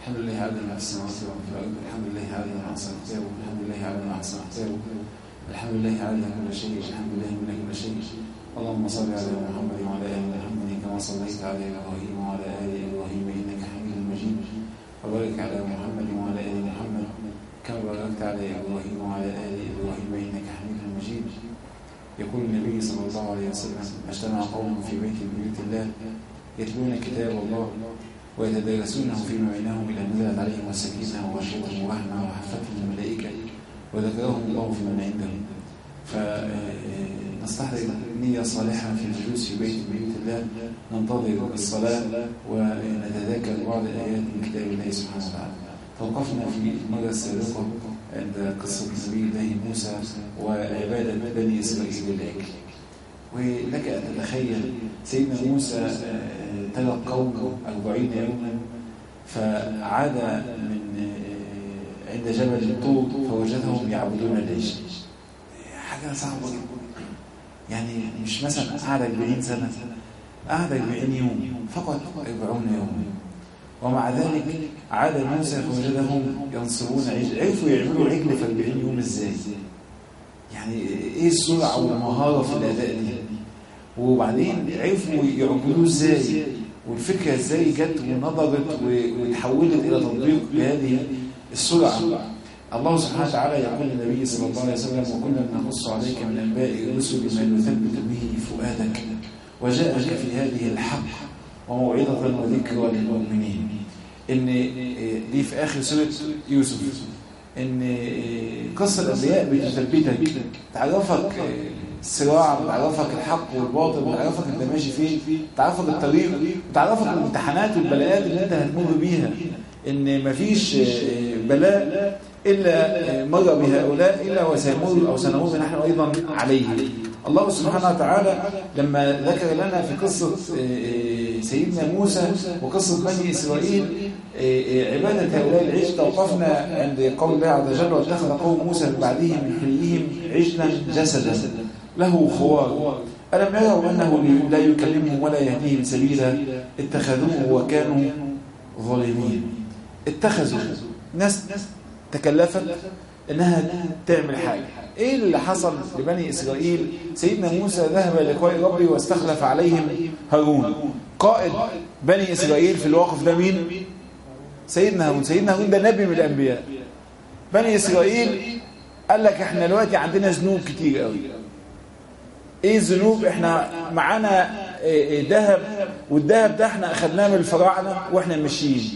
الحمد لله على ما في السماوات وما في الارض الحمد لله على ما احسن كتابه الحمد لله على ما احسن كتابه الحمد لله على كل شيء الحمد لله من كل شيء اللهم صل على محمد وعلى ال محمد كما صليت على ابراهيم وعلى ال ابراهيم انك حميد مجيد وبارك على محمد وعلى ال محمد كما باركت على ابراهيم وعلى ال ابراهيم انك حميد مجيد يقول النبي صلى الله عليه وسلم اجتمع قوم في بيت من بيوت الله يتلون كتاب الله ويتدارسونه فيما بينهم إلى نزلت عليهم السكينة وغشيتهم الرحمة وحفتهم الملائكة وذكرهم الله في من عندهم فنستحضر نية صالحة في الجلوس في بيت من بيوت الله ننتظر الصلاة ونتذاكر بعض الآيات من كتاب الله سبحانه وتعالى توقفنا في المرة السابقة عند قصة نبي الله موسى وعبادة بني إسرائيل بالعجل ولك أن تتخيل سيدنا موسى تلقى القوم أربعين يوما فعاد من عند جبل الطور فوجدهم يعبدون العجل حاجة صعبة جدا يعني مش مثلا قعد 40 سنة قعد 40 يوم فقط 40 يوما ومع ذلك عاد موسى فوجدهم ينصبون عجل عرفوا يعملوا عجل في 40 يوم ازاي يعني ايه السرعة والمهارة في الأداء دي وبعدين عرفوا يعبدوه ازاي والفكرة ازاي جت ونضجت وتحولت الى تطبيق بهذه السرعة الله سبحانه وتعالى يقول للنبي صلى الله عليه وسلم وكنا نقص عليك من انباء الرسل ما نثبت به فؤادك وجاءك في هذه الحق وموعظة وذكرى للمؤمنين ان دي في اخر سورة يوسف ان قصة الانبياء بتثبتك تعرفك الصراع بتعرفك الحق والباطل بتعرفك انت ماشي فين بتعرفك الطريق بتعرفك الامتحانات والبلاءات اللي انت هتمر بيها ان مفيش بلاء الا مر بهؤلاء الا وسيمر او سنمر نحن ايضا عليه الله سبحانه وتعالى لما ذكر لنا في قصة سيدنا موسى وقصة بني إسرائيل عبادة هؤلاء العجل توقفنا عند قول الله عز وجل واتخذ قوم موسى من بعده من حليهم عجلا جسدا له خوار ألم يروا أنه لا يكلمهم ولا يهديهم سبيلا اتخذوه وكانوا ظالمين اتخذوا ناس تكلفت انها تعمل حاجة ايه اللي حصل لبني اسرائيل سيدنا موسى ذهب لقاء ربي واستخلف عليهم هارون قائد بني اسرائيل في الواقف ده مين سيدنا هارون سيدنا هارون ده نبي من الانبياء بني اسرائيل قال لك احنا دلوقتي عندنا ذنوب كتير قوي ايه الذنوب احنا معانا ذهب والذهب ده احنا اخدناه من الفراعنه واحنا ماشيين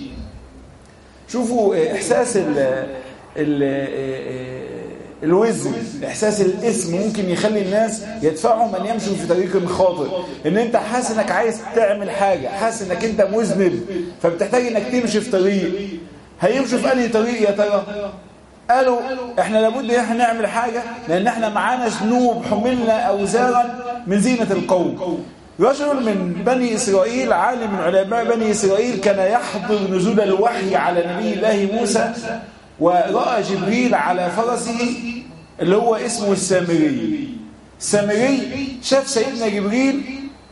شوفوا احساس ال ال الوزن احساس الاسم ممكن يخلي الناس يدفعهم ان يمشوا في طريق خاطئ ان انت حاسس انك عايز تعمل حاجة حاسس انك انت مذنب فبتحتاج انك تمشي في طريق هيمشوا في انهي طريق يا ترى قالوا احنا لابد ان احنا نعمل حاجة لان احنا معانا ذنوب حملنا اوزارا من زينة القوم رجل من بني إسرائيل عالم من علماء بني إسرائيل كان يحضر نزول الوحي على نبي الله موسى ورأى جبريل على فرسه اللي هو اسمه السامري السامري شاف سيدنا جبريل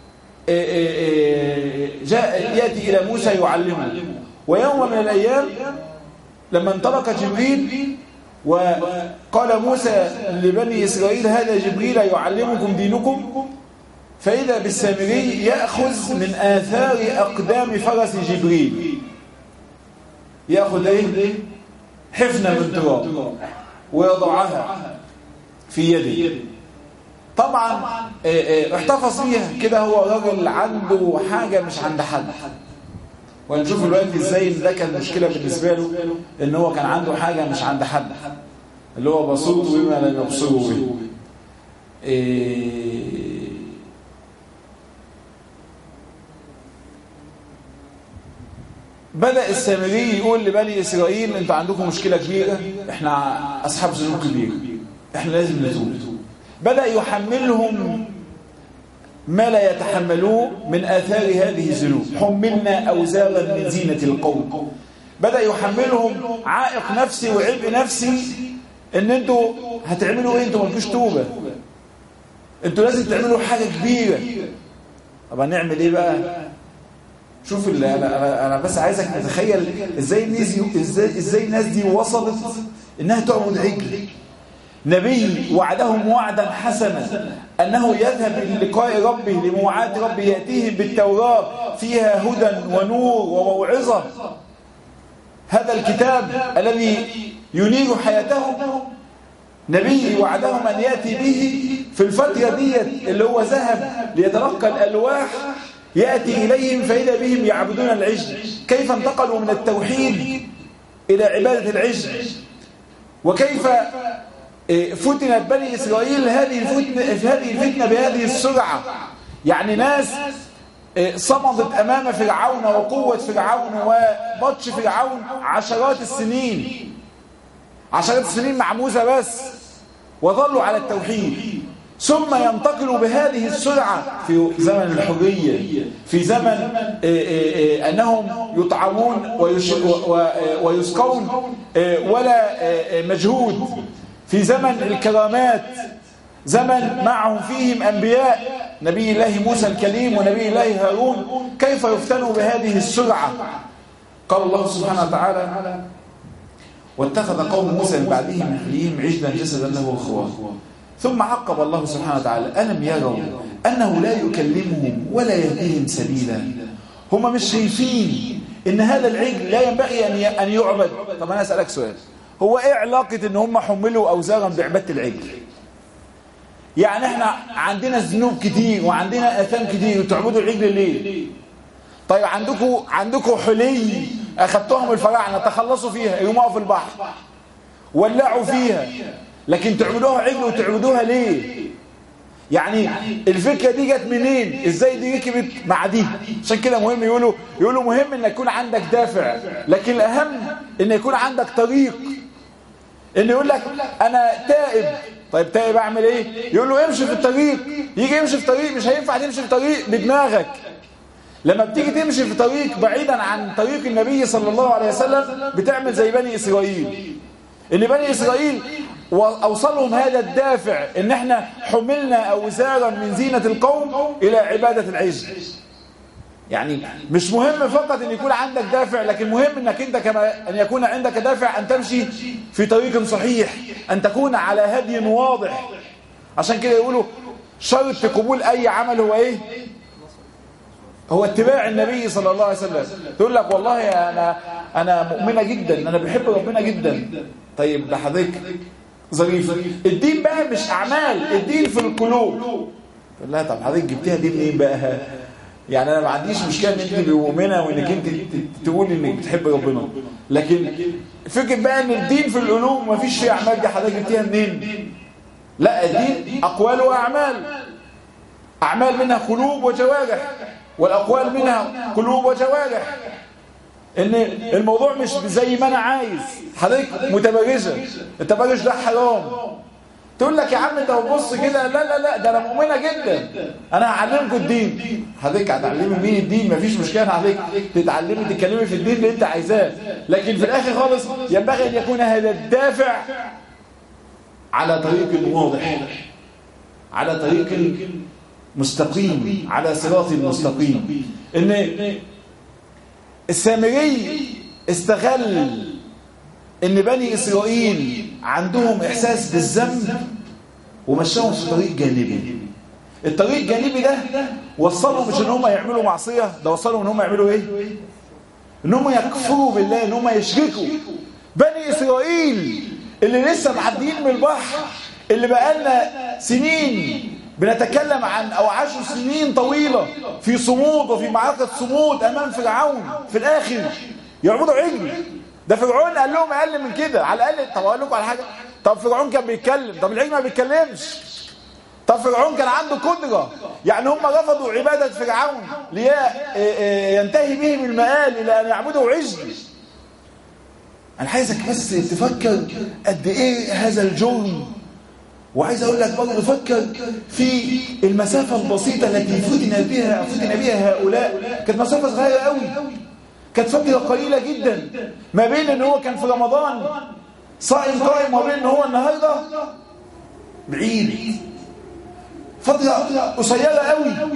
جاء يأتي إلى موسى يعلمه ويوم من الأيام لما انطلق جبريل وقال موسى لبني إسرائيل هذا جبريل يعلمكم دينكم فإذا بالسامري يأخذ من آثار أقدام فرس جبريل يأخذ إيه؟ حفنة من تراب ويضعها في يده طبعا احتفظ بيها كده هو راجل عنده حاجة مش عند حد ونشوف دلوقتي ازاي ده كان مشكلة بالنسبة له ان هو كان عنده حاجة مش عند حد اللي هو بصوت بما لم يبصروا به بدأ السامري يقول لبني إسرائيل انتوا عندكم مشكلة كبيرة احنا أصحاب ذنوب كبيرة احنا لازم نتوب بدأ يحملهم ما لا يتحملوه من آثار هذه الذنوب حملنا أوزارا من زينة القوم بدأ يحملهم عائق نفسي وعبء نفسي ان انتوا هتعملوا ايه انتوا مالكوش توبة انتوا لازم تعملوا حاجة كبيرة طب هنعمل ايه بقى شوف اللي انا انا انا بس عايزك تتخيل ازاي الناس دي ازاي ازاي الناس دي وصلت انها تعبد عجل نبي وعدهم وعدا حسنا انه يذهب للقاء ربه لمواعاه ربه ياتيهم بالتوراه فيها هدى ونور وموعظه هذا الكتاب الذي ينير حياتهم نبي وعدهم أن يأتي به في الفترة ديت اللي هو ذهب ليتلقى الألواح يأتي إليهم فإذا بهم يعبدون العجل كيف انتقلوا من التوحيد إلى عبادة العجل وكيف فتنت بني إسرائيل هذه الفتنة, هذه الفتنة بهذه السرعة يعني ناس صمدت أمام فرعون وقوة فرعون وبطش فرعون عشرات السنين عشرات السنين مع موسى بس وظلوا على التوحيد ثم ينتقلوا بهذه السرعة في زمن الحرية في زمن أنهم يطعمون ويسقون ولا مجهود في زمن الكرامات زمن معهم فيهم أنبياء نبي الله موسى الكليم ونبي الله هارون كيف يفتنوا بهذه السرعة قال الله سبحانه وتعالى واتخذ قوم موسى من بعده من حليهم عجلا جسدا له خواه ثم عقب الله سبحانه وتعالى ألم يروا أنه لا يكلمهم ولا يهديهم سبيلا هم مش شايفين إن هذا العجل لا ينبغي أن يعبد طب أنا أسألك سؤال هو إيه علاقة إن هم حملوا أوزارا بعبادة العجل يعني احنا عندنا ذنوب كتير وعندنا اثام كتير وتعبدوا العجل ليه طيب عندكم عندكم حلي اخذتوهم الفراعنه تخلصوا فيها يرموها في البحر ولعوا فيها لكن تعبدوها عجل وتعبدوها ليه يعني الفكره دي جت منين ازاي دي ركبت مع دي عشان كده مهم يقولوا يقولوا مهم ان يكون عندك دافع لكن الاهم ان يكون عندك طريق ان يقول لك انا تائب طيب تائب اعمل ايه يقول له امشي في الطريق يجي يمشي في طريق مش هينفع تمشي في طريق بدماغك لما بتيجي تمشي في طريق بعيدا عن طريق النبي صلى الله عليه وسلم بتعمل زي بني اسرائيل ان بني اسرائيل اوصلهم هذا الدافع ان احنا حملنا اوزارا من زينة القوم الى عبادة العجل يعني مش مهم فقط ان يكون عندك دافع لكن مهم انك انت كما ان يكون عندك دافع ان تمشي في طريق صحيح ان تكون على هدي واضح عشان كده يقولوا شرط في قبول اي عمل هو ايه هو اتباع النبي صلى الله عليه وسلم تقول لك والله انا انا مؤمنه جدا انا بحب ربنا جدا طيب ده حضرتك ظريف الدين بقى مش اعمال الدين في القلوب تقول لها طب حضرتك جبتيها دي منين بقى يعني انا ما عنديش مشكله ان انت مؤمنه وانك انت تقول انك بتحب ربنا لكن فكره بقى ان الدين في القلوب ما فيش فيه اعمال دي حضرتك جبتيها منين لا الدين اقوال واعمال اعمال منها قلوب وجوارح والاقوال منها قلوب وجوارح ان الموضوع مش زي ما انا عايز حضرتك متبرجه التبرج ده حرام تقول لك يا عم انت بتبص كده لا لا لا ده انا مؤمنه جدا انا هعلمكم الدين حضرتك هتعلمي مين الدين مفيش مشكله حضرتك تتعلمي تتكلمي في الدين اللي انت عايزاه لكن في الاخر خالص ينبغي ان يكون هذا الدافع على طريق واضح على طريق مستقيم على صراط مستقيم ان السامري استغل ان بني اسرائيل عندهم احساس بالذنب ومشاهم في طريق جانبي الطريق الجانبي ده وصلهم مش ان هم يعملوا معصيه ده وصلهم ان هم يعملوا ايه ان هم يكفروا بالله ان هم يشركوا بني اسرائيل اللي لسه معديين من البحر اللي بقالنا سنين بنتكلم عن او عاشوا سنين طويله في صمود وفي معركه صمود امام فرعون في الاخر يعبدوا عجل ده فرعون قال لهم اقل من كده على الاقل طب اقول لكم على حاجه طب فرعون كان بيتكلم طب العجل ما بيتكلمش طب فرعون كان عنده قدره يعني هم رفضوا عباده فرعون لينتهي بهم المآل الى ان يعبدوا عجل انا عايزك بس تفكر قد ايه هذا الجرم وعايز اقول لك برضه فكر في المسافه البسيطه التي فتن بها فتن بها هؤلاء كانت مسافه صغيره قوي كانت فتره قليله جدا ما بين ان هو كان في رمضان صائم قائم وما بين ان هو النهارده بعيد فتره قصيره قوي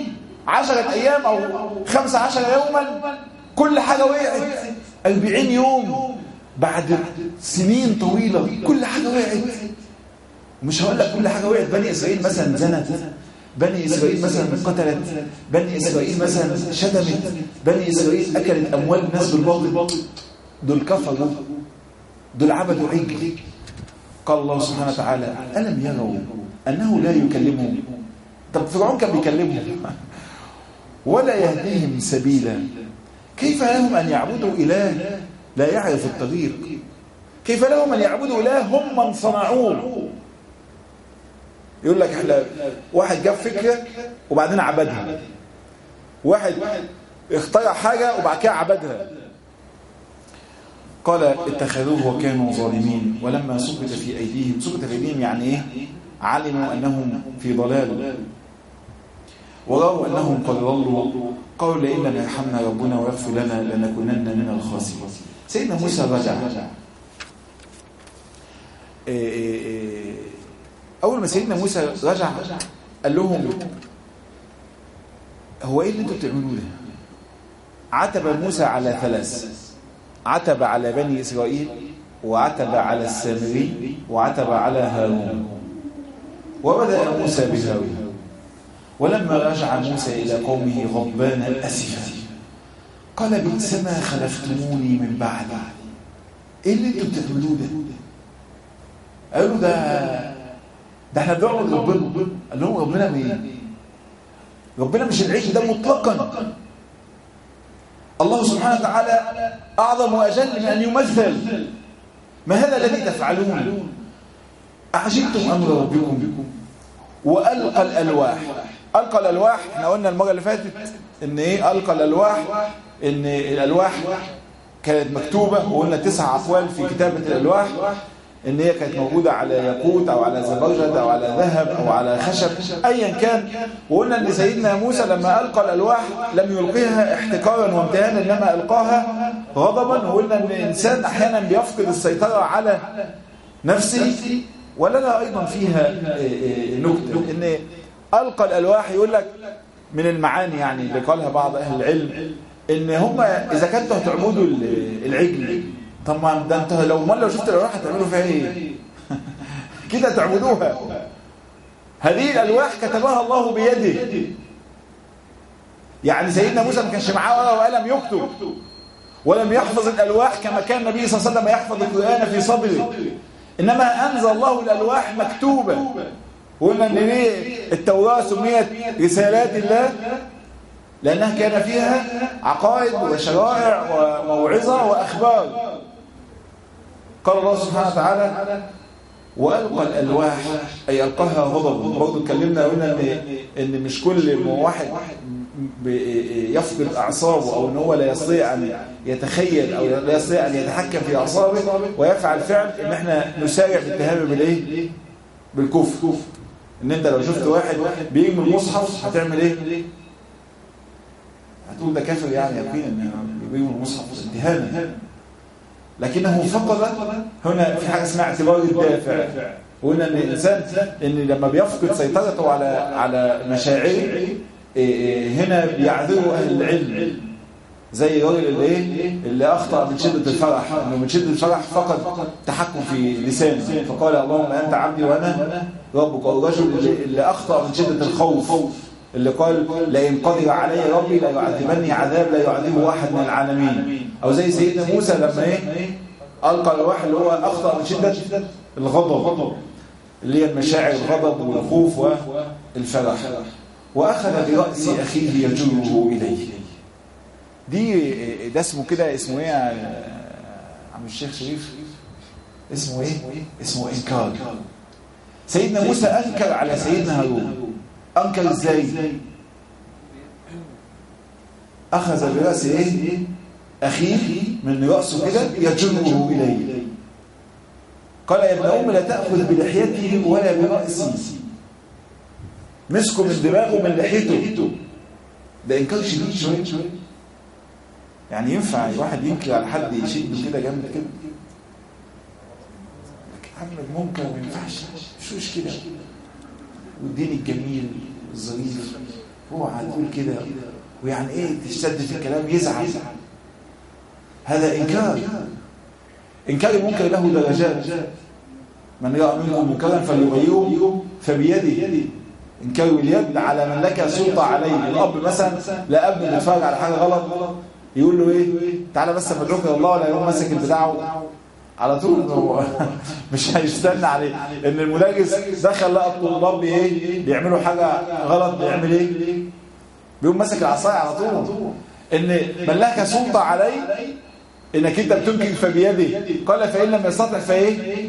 عشرة أيام أو خمسة عشر يوما كل حاجة وقعت أربعين يوم بعد سنين طويلة كل حاجة وقعت مش هقول لك كل حاجة وقعت بني إسرائيل مثلا زنت بني إسرائيل مثلا قتلت بني إسرائيل مثلا شتمت بني إسرائيل أكلت أموال الناس بالباطل دول كفروا دول عبدوا عجل قال الله سبحانه وتعالى ألم يروا أنه لا يكلمهم طب فرعون كان بيكلمهم ولا يهديهم سبيلا كيف لهم أن يعبدوا إله لا يعرف الطريق كيف لهم أن يعبدوا إله هم من صنعوه يقول لك احنا واحد جاب فكرة وبعدين عبدها واحد اخترع حاجة وبعد كده عبدها قال اتخذوه وكانوا ظالمين ولما سقط في أيديهم سقط في أيديهم يعني ايه علموا أنهم في ضلال ورأوا أنهم قد ضلوا قالوا لئن لم يرحمنا ربنا ويغفر لنا لنكونن من الخاسرين سيدنا موسى رجع أول ما سيدنا موسى رجع قال لهم هو إيه اللي أنتوا بتعملوه ده عتب موسى على ثلاث عتب على بني إسرائيل وعتب على السامري وعتب على هارون وبدأ موسى بهارون ولما رجع موسى إلى قومه غضبان أسفا قال بئس ما خلفتموني من بعد ايه اللي انتوا بتعملوه ده قالوا ده ده احنا بنعبد ربنا قال لهم ربنا مين ربنا مش العيش ده مطلقا الله سبحانه وتعالى اعظم واجل من ان يمثل ما هذا الذي تفعلون اعجبتم امر ربكم والقى الالواح القى الالواح احنا قلنا المره اللي فاتت ان ايه القى الالواح ان الالواح كانت مكتوبه وقلنا تسع اقوال في كتابه الالواح ان هي كانت موجوده على ياقوت او على زبرجد او على ذهب او على خشب ايا كان وقلنا ان سيدنا موسى لما القى الالواح لم يلقيها احتكارا وامتهانا انما القاها غضبا وقلنا ان الانسان احيانا بيفقد السيطره على نفسه ولنا ايضا فيها نكته ان القى الالواح يقول لك من المعاني يعني اللي قالها بعض اهل العلم ان هم اذا كنتوا هتعبدوا العجل طب ما ده انت لو امال لو شفت الالواح هتعملوا فيها ايه كده تعبدوها هذه الالواح كتبها الله بيده يعني سيدنا موسى ما كانش معاه ورقه وقلم يكتب ولم يحفظ الالواح كما كان النبي صلى الله عليه وسلم يحفظ القران في صدره انما انزل الله الالواح مكتوبه وقلنا ان ليه التوراه سميت رسالات الله لأنها كان فيها عقائد وشرائع وموعظة وأخبار قال الله سبحانه وتعالى وألقى الألواح أي ألقاها غضب برضه اتكلمنا قلنا إن, إن مش كل ما واحد يفقد أعصابه أو إن هو لا يستطيع أن يتخيل أو لا يستطيع أن يتحكم في أعصابه ويفعل فعل إن إحنا نسارع باتهامه بالإيه؟ بالكفر إن أنت لو شفت واحد بيرمي المصحف هتعمل إيه؟ هتقول ده كافر يعني يقينا يبين المصحف اتهاما لكنه فقد هنا في حاجه اسمها اعتبار الدافع وقلنا ان الانسان ان لما بيفقد سيطرته على على مشاعره هنا بيعذره اهل العلم زي الراجل اللي ايه اللي اخطا من شده الفرح انه من شده الفرح فقد تحكم في لسانه فقال اللهم انت عبدي وانا ربك الرجل اللي اخطا من شده الخوف اللي قال لئن قدر علي ربي لا يعذبني عذاب لا يعذبه واحد من العالمين او زي سيدنا موسى لما ايه القى الواحد اللي هو اخطا من شده الغضب اللي هي المشاعر الغضب والخوف والفرح واخذ براس اخيه يجره اليه دي ده اسمه كده اسمه ايه يا عم الشيخ شريف اسمه ايه اسمه انكار سيدنا موسى انكر على سيدنا هارون أنكر إزاي أخذ برأس إيه أخيه من رأسه كده يجره إليه قال يا ابن أم لا تأخذ بلحيته ولا برأسي مسكه من دماغه من لحيته ده إنكار شديد شوية يعني ينفع واحد ينكر على حد يشده كده جامد كده محمد ممكن ما ينفعش مش كده والدين الجميل الظريف اوعى تقول كده ويعني ايه تشتد في الكلام يزعل هذا انكار انكار المنكر له درجات من راى منكم منكرا فليغيره فبيده انكار اليد على من لك سلطه عليه الاب مثلا لا اب بيتفرج على حاجه غلط يقول له ايه تعالى بس ادعوك الى الله ولا يقوم ماسك البتاع على طول هو مش هيستنى عليه ان المدرس دخل لقى الطلاب ايه بيعملوا حاجه غلط بيعمل ايه بيقوم ماسك العصايه على طول ان من لك سلطه عليه انك انت بتنكر فبيده قال فان لم يستطع فايه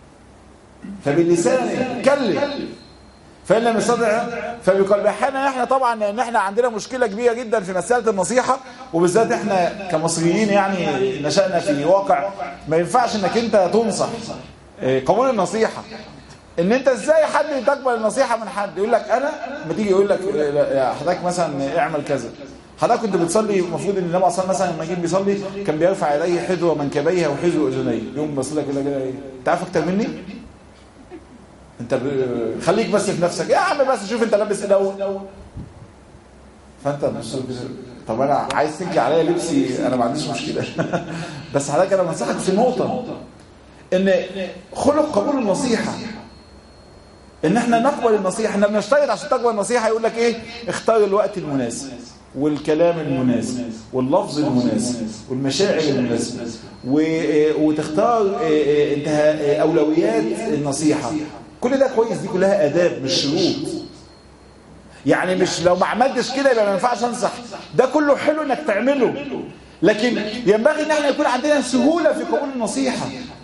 فباللسان كلم فإن لم يستطع فبقلبه احيانا احنا طبعا لان احنا عندنا مشكلة كبيرة جدا في مسألة النصيحة وبالذات احنا كمصريين يعني نشأنا في واقع ما ينفعش انك انت تنصح قبول النصيحة ان انت ازاي حد تقبل النصيحة من حد يقول لك انا ما تيجي يقول لك حضرتك مثلا اعمل كذا حضرتك كنت بتصلي المفروض ان النبي اصلا مثلا لما يجي بيصلي كان بيرفع يديه حذو منكبيه وحذو اذنيه يقوم بص لك كده كده ايه انت عارف اكتر مني انت ب... خليك بس في نفسك يا عم بس شوف انت لابس ايه الاول فانت بص طب انا عايز تنكي عليا لبسي انا ما عنديش مشكله بس حضرتك انا بنصحك في نقطه ان خلق قبول النصيحه ان احنا نقبل النصيحه احنا بنشترط عشان تقبل النصيحه يقول لك ايه اختار الوقت المناسب والكلام المناسب واللفظ المناسب والمشاعر المناسبه وتختار انتهاء اولويات النصيحه كل ده كويس دي كلها آداب مش شروط يعني مش لو ما عملتش كده يبقى ما ينفعش انصح ده كله حلو انك تعمله لكن ينبغي ان احنا يكون عندنا سهولة في قبول النصيحة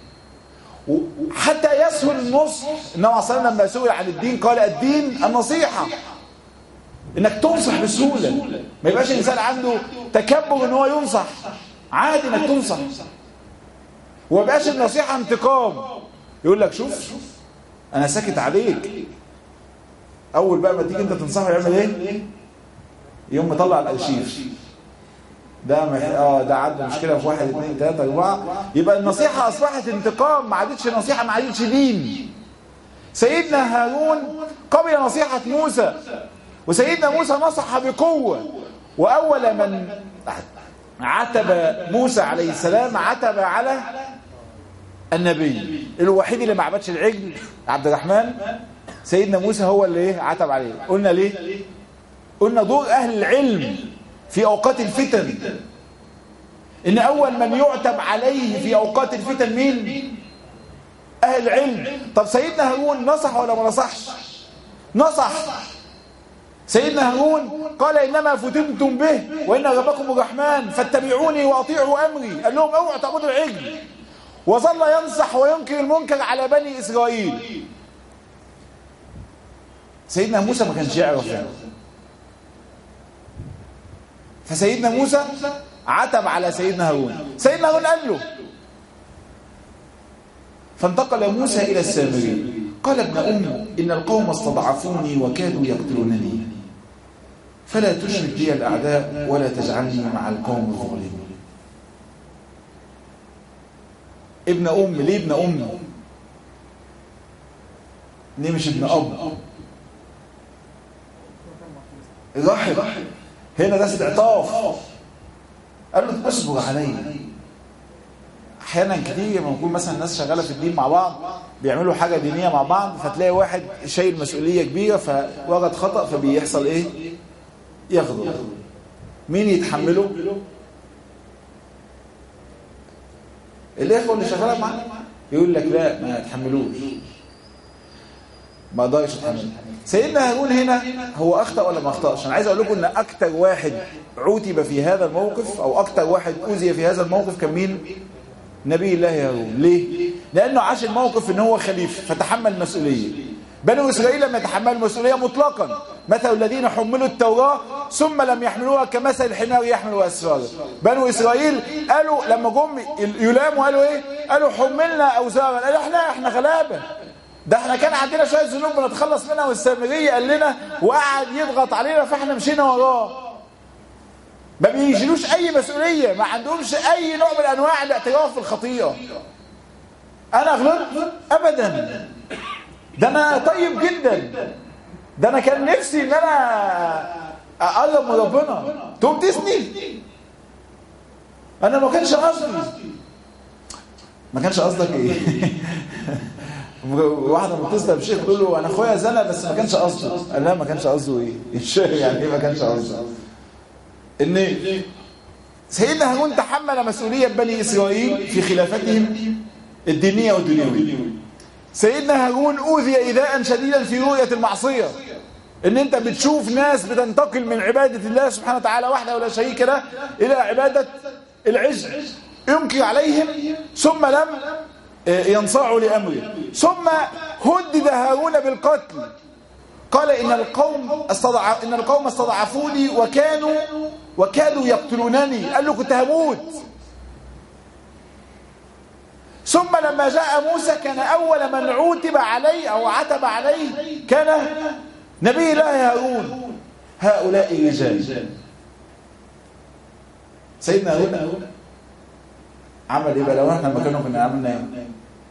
حتى يسهل النص النبي صلى الله عليه وسلم لما سئل عن الدين قال الدين النصيحة انك تنصح بسهولة ما يبقاش الانسان عنده تكبر ان هو ينصح عادي انك تنصح وما يبقاش النصيحة انتقام يقول لك شوف انا ساكت عليك اول بقى ما تيجي انت تنصحه يعمل ايه يوم مطلع الارشيف ده مح... اه ده عدى مشكله في واحد اثنين ثلاثه اربعه يبقى النصيحه اصبحت انتقام ما عادتش نصيحه ما عادتش دين سيدنا هارون قبل نصيحه موسى وسيدنا موسى نصح بقوه واول من عتب موسى عليه السلام عتب على النبي الوحيد اللي ما عبدش العجل عبد الرحمن سيدنا موسى هو اللي ايه عتب عليه قلنا ليه قلنا دور اهل العلم في اوقات الفتن ان اول من يعتب عليه في اوقات الفتن مين اهل العلم طب سيدنا هارون نصح ولا ما نصحش نصح سيدنا هارون قال انما فتنتم به وان ربكم الرحمن فاتبعوني واطيعوا امري قال لهم اوعوا تعبدوا العجل وظل ينصح وينكر المنكر على بني إسرائيل سيدنا موسى ما كانش يعرف يعني. فسيدنا موسى عتب على سيدنا هارون سيدنا هارون قال له فانتقل موسى إلى السامري قال ابن أم إن القوم استضعفوني وكادوا يقتلونني فلا تشرك بي الأعداء ولا تجعلني مع القوم الظالمين ابن أم ليه ابن أم ليه مش ابن أب الرحم هنا ده استعطاف قال له اصبر علي احيانا كتير لما نكون مثلا الناس شغاله في الدين مع بعض بيعملوا حاجه دينيه مع بعض فتلاقي واحد شايل مسؤوليه كبيره فوجد خطا فبيحصل ايه يغضب مين يتحمله الاخوه اللي شغاله معاه يقول لك لا ما يتحملوش ما اقدرش اتحمل سيدنا هارون هنا هو اخطا ولا ما اخطاش انا عايز اقول لكم ان اكتر واحد عوتب في هذا الموقف او اكتر واحد اوذي في هذا الموقف كان مين نبي الله هارون ليه لانه عاش الموقف ان هو خليفه فتحمل المسؤوليه بنو اسرائيل لم يتحملوا المسؤوليه مطلقا مثل الذين حملوا التوراه ثم لم يحملوها كمثل الحمار يحمل اسفاره بنو اسرائيل قالوا لما جم يلاموا قالوا ايه قالوا حملنا اوزارا قالوا احنا احنا غلابه ده احنا كان عندنا شويه ذنوب بنتخلص منها والسامريه قال لنا وقعد يضغط علينا فاحنا مشينا وراه ما بيشيلوش اي مسؤوليه ما عندهمش اي نوع من انواع الاعتراف بالخطيئه انا غلطت ابدا ده انا طيب جدا ده انا كان نفسي ان انا اقرب من ربنا تقوم تثني انا ما كانش قصدي ما كانش قصدك ايه واحده متصله بشيخ تقول له انا اخويا زنى بس ما كانش قصده قال لا ما كانش قصده ايه الشيخ يعني ايه ما كانش قصده ان سيدنا هارون تحمل مسؤوليه بني اسرائيل في خلافتهم الدينيه والدنيويه سيدنا هارون اوذي ايذاء شديدا في رؤيه المعصيه ان انت بتشوف ناس بتنتقل من عباده الله سبحانه وتعالى وحده ولا شريك له الى عباده العجل ينكر عليهم ثم لم ينصاعوا لأمره ثم هدد هارون بالقتل قال إن القوم استضع... إن القوم استضعفوني وكانوا وكادوا يقتلونني قال له كنت هموت ثم لما جاء موسى كان أول من عوتب عليه أو عتب عليه كان نبي الله هارون هؤلاء رجال سيدنا هارون عمل ايه بقى لو احنا مكانه كنا عملنا ايه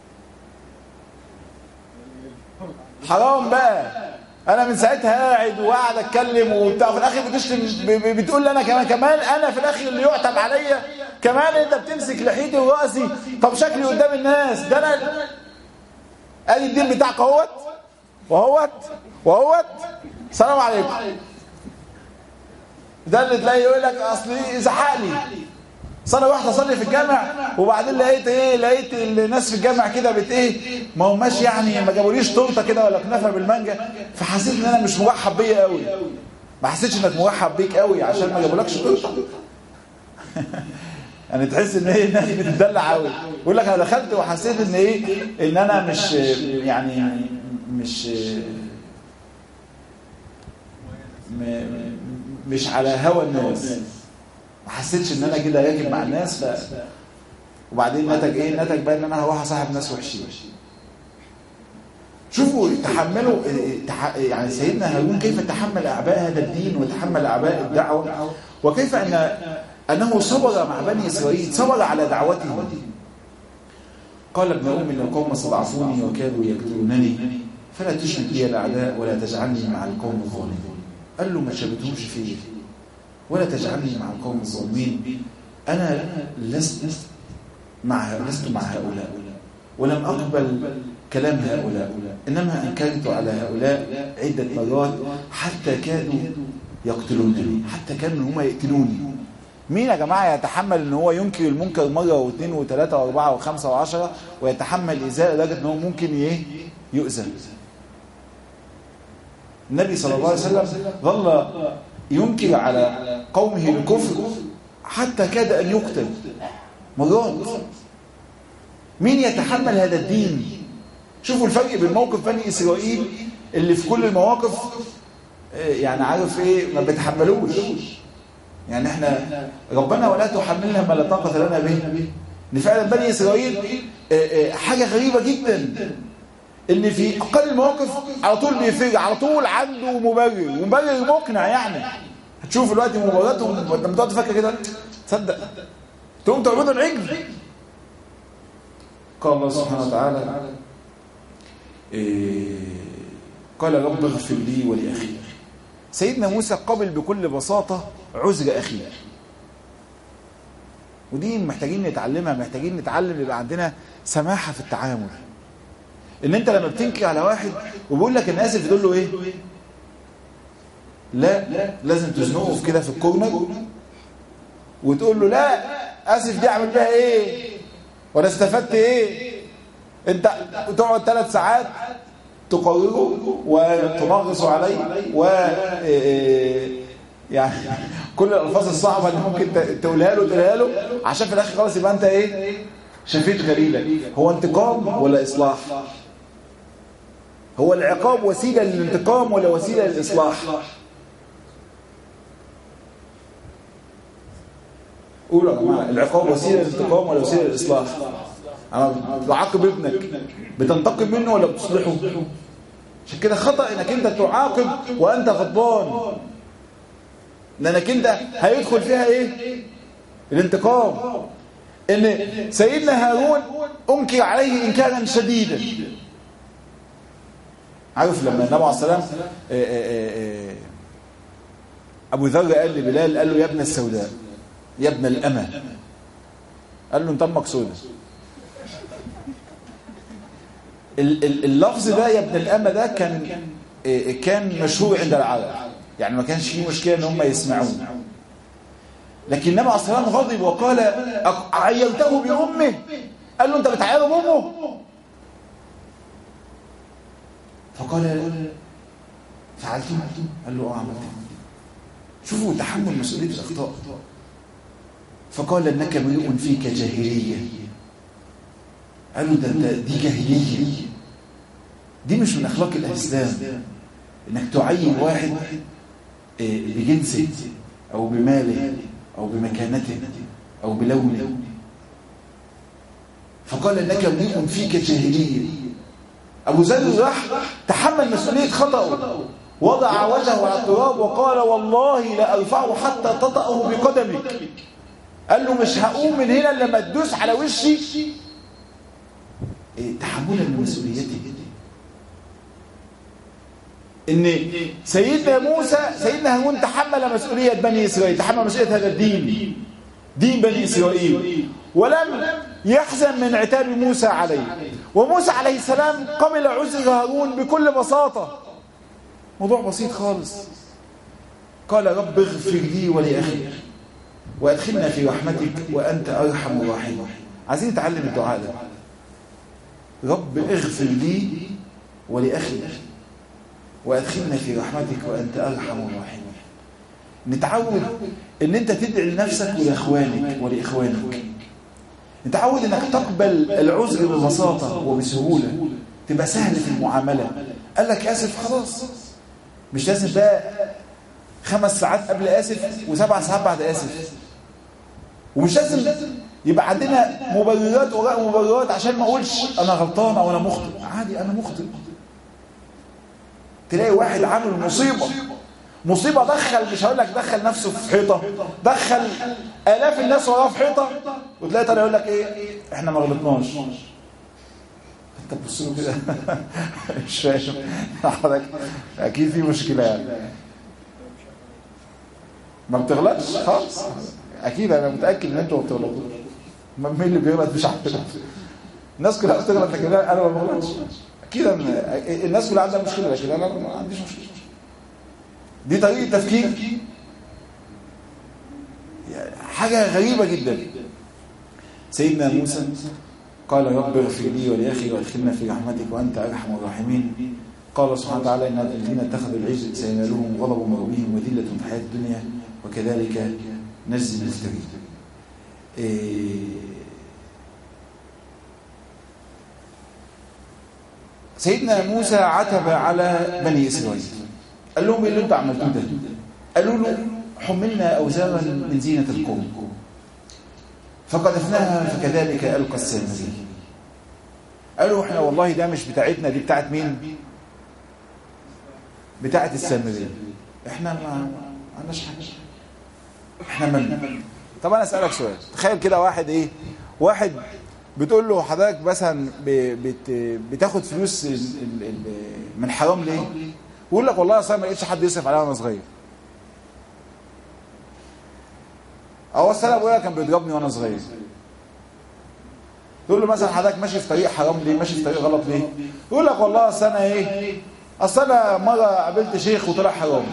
حرام بقى انا من ساعتها قاعد وقاعد اتكلم وبتاع في الاخر بتشتم بتقول لي انا كمان كمان انا في الاخر اللي يعتب عليا كمان انت بتمسك لحيتي وراسي طب شكلي قدام الناس ده انا ادي الدين بتاعك اهوت وهوت وهوت السلام عليكم ده اللي تلاقي يقول لك اصل زحق لي صلاه واحده اصلي في الجامع وبعدين لقيت ايه لقيت الناس في الجامع كده بت ايه ما هماش يعني ما جابوليش تورته كده ولا كنافه بالمانجا فحسيت ان انا مش مرحب بيا قوي ما حسيتش انك مرحب بيك قوي عشان ما جابولكش تورته يعني تحس ان ايه الناس بتدلع قوي يقول لك انا دخلت وحسيت ان ايه ان انا مش يعني مش مش على هوى الناس ما حسيتش ان انا كده راكب مع الناس ف... وبعدين نتج ايه نتج بقى ان انا هروح اصاحب ناس وحشين شوفوا تحملوا تح... يعني سيدنا هارون كيف تحمل اعباء هذا الدين وتحمل اعباء الدعوه وكيف ان انه صبر مع بني اسرائيل صبر على دعوتهم قال ابن ام ان القوم استضعفوني وكادوا يقتلونني فلا تشرك بي الاعداء ولا تجعلني مع القوم الظالمين قال له ما شبتهمش فيه ولا تجعلني مع القوم الظالمين أنا لست مع لست مع هؤلاء ولم أقبل كلام هؤلاء إنما أنكرت على هؤلاء عدة مرات حتى كانوا يقتلونني حتى كانوا هم يقتلوني مين يا جماعة يتحمل ان هو ينكر المنكر مرة واثنين وثلاثة واربعة وخمسة وعشرة ويتحمل إزاء لدرجة ان هو ممكن ايه يؤذى النبي صلى الله عليه وسلم ظل ينكر على قومه الكفر حتى كاد أن يقتل مرات مين يتحمل هذا الدين شوفوا الفرق بين موقف بني إسرائيل اللي في كل المواقف يعني عارف ايه ما بيتحملوش يعني احنا ربنا ولا تحملنا ما لا طاقة لنا به ان فعلا بني إسرائيل حاجة غريبة جدا ان في اقل المواقف على طول بيفرق على طول عنده مبرر ومبرر مقنع يعني هتشوف دلوقتي مباراتهم لما تقعد تفكر كده تصدق تقوم تعبدوا العجل قال الله سبحانه وتعالى إيه قال رب اغفر لي ولاخي سيدنا موسى قبل بكل بساطة عذر أخيه ودي محتاجين نتعلمها محتاجين نتعلم يبقى عندنا سماحة في التعامل ان انت لما بتنكر على واحد وبيقول لك انا اسف تقول له ايه لا لازم تزنقه في كده في الكورنر وتقول له لا اسف دي اعمل بيها ايه وانا استفدت ايه انت تقعد ثلاث ساعات تقرره وتنغص عليه و يعني كل الالفاظ الصعبه اللي ممكن تقولها له تقولها له عشان في الاخر خلاص يبقى انت ايه شفيت غليلك هو انتقام ولا اصلاح هو العقاب وسيله للانتقام ولا وسيله للاصلاح قولوا يا جماعه العقاب وسيله للانتقام ولا وسيله للاصلاح انا بعاقب ابنك بتنتقم منه ولا بتصلحه عشان كده خطا انك انت تعاقب وانت غضبان لانك انت هيدخل فيها ايه الانتقام ان سيدنا هارون انكر عليه انكارا شديدا عارف لما النبي عليه السلام ابو ذر قال لبلال قال له يا ابن السوداء يا ابن الامه قال له انت امك سوداء اللفظ ده يا ابن الامه ده كان كان مشهور عند العرب يعني ما كانش فيه مشكله ان هم يسمعوه لكن النبي عليه الصلاه والسلام غضب وقال عيرته بامه قال له انت بتعيره بامه فقال فعلته قال له اه عملت شوفوا تحمل مسؤوليه الاخطاء فقال انك امرؤ فيك جاهليه قال له ده دي جاهليه دي مش من اخلاق الاسلام انك تعين واحد بجنسه او بماله او بمكانته او بلونه فقال انك امرئ فيك جاهليه ابو ذر راح تحمل مسؤوليه خطأه وضع وجهه على التراب وقال والله لارفعه حتى تطأه بقدمك قال له مش هقوم من هنا لما تدوس على وشي تحملا لمسؤوليته ان سيدنا موسى سيدنا هارون تحمل مسؤوليه بني اسرائيل تحمل مسؤوليه هذا الدين دين بني اسرائيل ولم يحزن من عتاب موسى عليه وموسى عليه السلام قبل عذر هارون بكل بساطه موضوع بسيط خالص قال رب اغفر لي ولاخي وادخلنا في رحمتك وانت ارحم الراحمين عايزين نتعلم الدعاء ده رب اغفر لي ولاخي وادخلنا في رحمتك وانت ارحم الراحمين نتعود ان انت تدعي لنفسك ولاخوانك ولاخوانك نتعود انك تقبل العذر ببساطه وبسهوله تبقى سهل في المعامله قال لك اسف خلاص مش لازم بقى خمس ساعات قبل اسف وسبع ساعات بعد اسف ومش لازم يبقى عندنا مبررات وراء مبررات عشان ما اقولش انا غلطان او انا مخطئ عادي انا مخطئ تلاقي واحد عامل مصيبه مصيبه دخل مش هقول لك دخل نفسه في حيطه دخل الاف الناس وراه في حيطه وتلاقي تاني يقول لك ايه احنا ما غلطناش انت تبص له كده مش فاهم حضرتك اكيد في مشكله يعني ما بتغلطش خالص اكيد انا متاكد ان انتوا ما بتغلطوش مين اللي بيغلط مش عارف الناس كلها بتغلط لكن انا ما بغلطش اكيد أنا الناس كلها عندها مشكله لكن انا ما عنديش مشكله دي طريقه تفكير حاجه غريبه جدا سيدنا موسى قال رب اغفر لي ولاخي وادخلنا في رحمتك وانت ارحم الراحمين قال سبحانه وتعالى ان الذين اتخذوا العجل سينالهم غضب من ربهم وذله في الحياه الدنيا وكذلك نجزي المفترين سيدنا موسى عتب على بني اسرائيل قال لهم ايه اللي انتوا عملتوه ده قالوا له حملنا اوزارا من زينه القوم فقذفناها فكذلك القى السامري قالوا احنا والله ده مش بتاعتنا دي بتاعت مين بتاعت السامري احنا ما عندناش حاجه احنا من طب انا اسالك سؤال تخيل كده واحد ايه واحد بتقول له حضرتك مثلا بت بتاخد فلوس ال ال ال من حرام ليه ويقول لك والله اصلا ما لقيتش حد يصرف عليها وانا صغير او اصل انا ابويا كان بيضربني وانا صغير تقول له مثلا حضرتك ماشي في طريق حرام ليه ماشي في طريق غلط ليه يقول لك والله اصل انا ايه اصل انا مره قابلت شيخ وطلع حرامي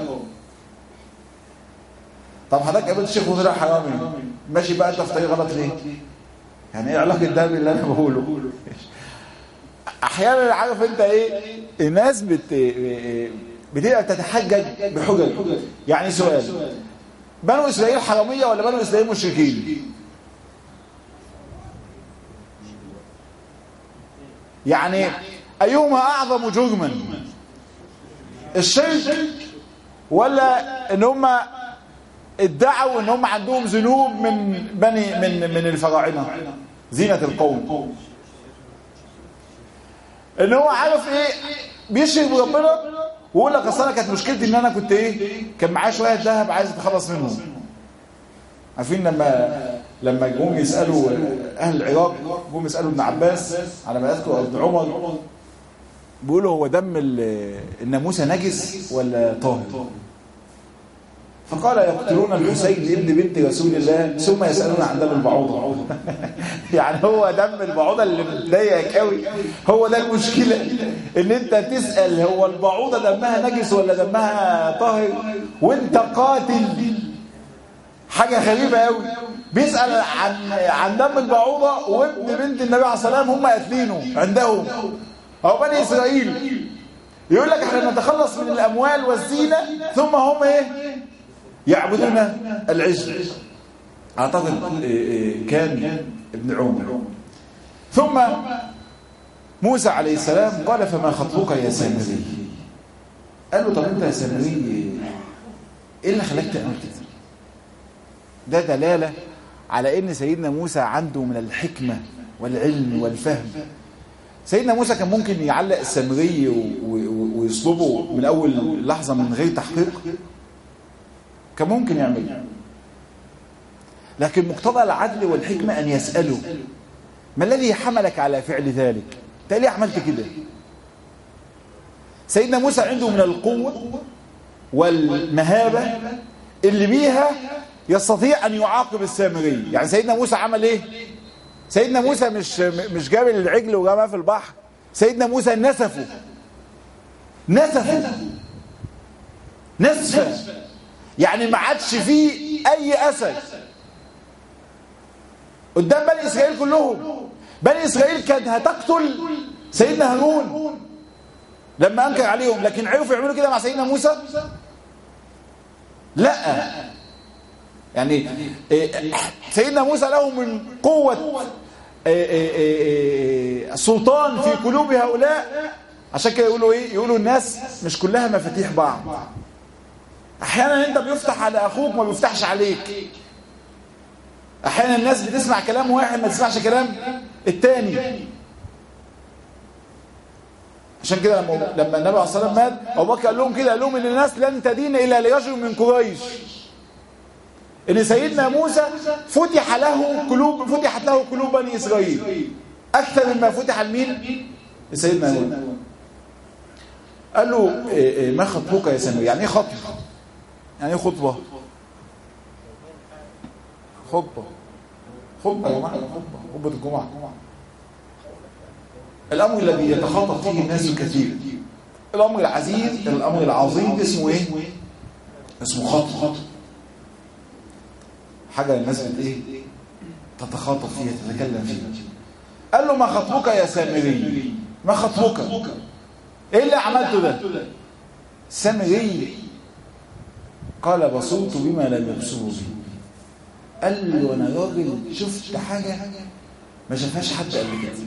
طب حضرتك قابلت شيخ وطلع حرامي ماشي بقى انت في طريق غلط ليه يعني ايه علاقه ده باللي انا بقوله احيانا عارف انت ايه الناس بت بتبقى بتتحجج بحجج يعني سؤال بنو اسرائيل حراميه ولا بنو اسرائيل مشركين يعني ايهما اعظم جرما الشرك ولا ان هم ادعوا ان هم عندهم ذنوب من بني من من الفراعنه زينه القوم ان هو عارف ايه بيشرك بربنا ويقول لك اصل انا كانت مشكلتي ان انا كنت ايه كان معايا شويه ذهب عايز اتخلص منهم عارفين لما لما جم يسالوا اهل العراق جم يسالوا ابن عباس على ما اذكر ابن عمر بيقولوا هو دم الناموسه نجس ولا طاهر فقال يقتلون الحسين ابن بنت رسول الله ثم يسألون عن دم البعوضة يعني هو دم البعوضة اللي مضايقك قوي هو ده المشكلة ان انت تسأل هو البعوضة دمها نجس ولا دمها طاهر وانت قاتل حاجة غريبة قوي بيسأل عن عن دم البعوضة وابن بنت النبي عليه الصلاة والسلام هم قاتلينه عندهم أو بني إسرائيل يقول لك احنا نتخلص من الأموال والزينة ثم هم ايه يعبدون العجل أعتقد كان ابن عمر ثم موسى عليه السلام قال فما خطبك يا سامري قال له طب انت يا سامري ايه اللي خلاك تعمل كده ده دلالة على ان سيدنا موسى عنده من الحكمة والعلم والفهم سيدنا موسى كان ممكن يعلق السامري ويصلبه من اول لحظة من غير تحقيق كان ممكن يعمل لكن مقتضى العدل والحكمة ان يسأله ما الذي حملك على فعل ذلك انت ليه عملت كده سيدنا موسى عنده من القوة والمهابة اللي بيها يستطيع أن يعاقب السامري يعني سيدنا موسى عمل إيه سيدنا موسى مش مش جاب العجل وجابها في البحر سيدنا موسى نسفه نسفه نسفه يعني ما عادش فيه أي أسد قدام بني إسرائيل كلهم بني إسرائيل كانت هتقتل سيدنا هارون لما أنكر عليهم لكن عرفوا يعملوا كده مع سيدنا موسى لا يعني سيدنا موسى له من قوة سلطان في قلوب هؤلاء عشان كده يقولوا ايه يقولوا الناس مش كلها مفاتيح بعض احيانا انت بيفتح على اخوك ما بيفتحش عليك احيانا الناس بتسمع كلام واحد ما تسمعش كلام التاني عشان كده لما لما النبي عليه الصلاه والسلام مات ابو بكر قال لهم كده قال لهم ان الناس لن تدين الا لرجل من قريش ان سيدنا موسى فتح له قلوب فتحت له قلوب بني اسرائيل اكثر مما فتح لمين لسيدنا موسى قال له إيه إيه ما خطبك يا سامي يعني ايه خطبه يعني ايه خطبه خطبه خطبه يا جماعه خطبه خطبه الجمعه الامر الذي يتخاطب فيه الناس كثير الامر العزيز الامر العظيم اسمه ايه اسمه خطبه حاجة الناس بت ايه تتخاطب فيها تتكلم فيها قال له ما خطبك يا سامري ما خطبك ايه اللي عملته ده سامري قال بصرت بما لم يبصروا به قال له انا راجل شفت حاجة ما شافهاش حد قبل كده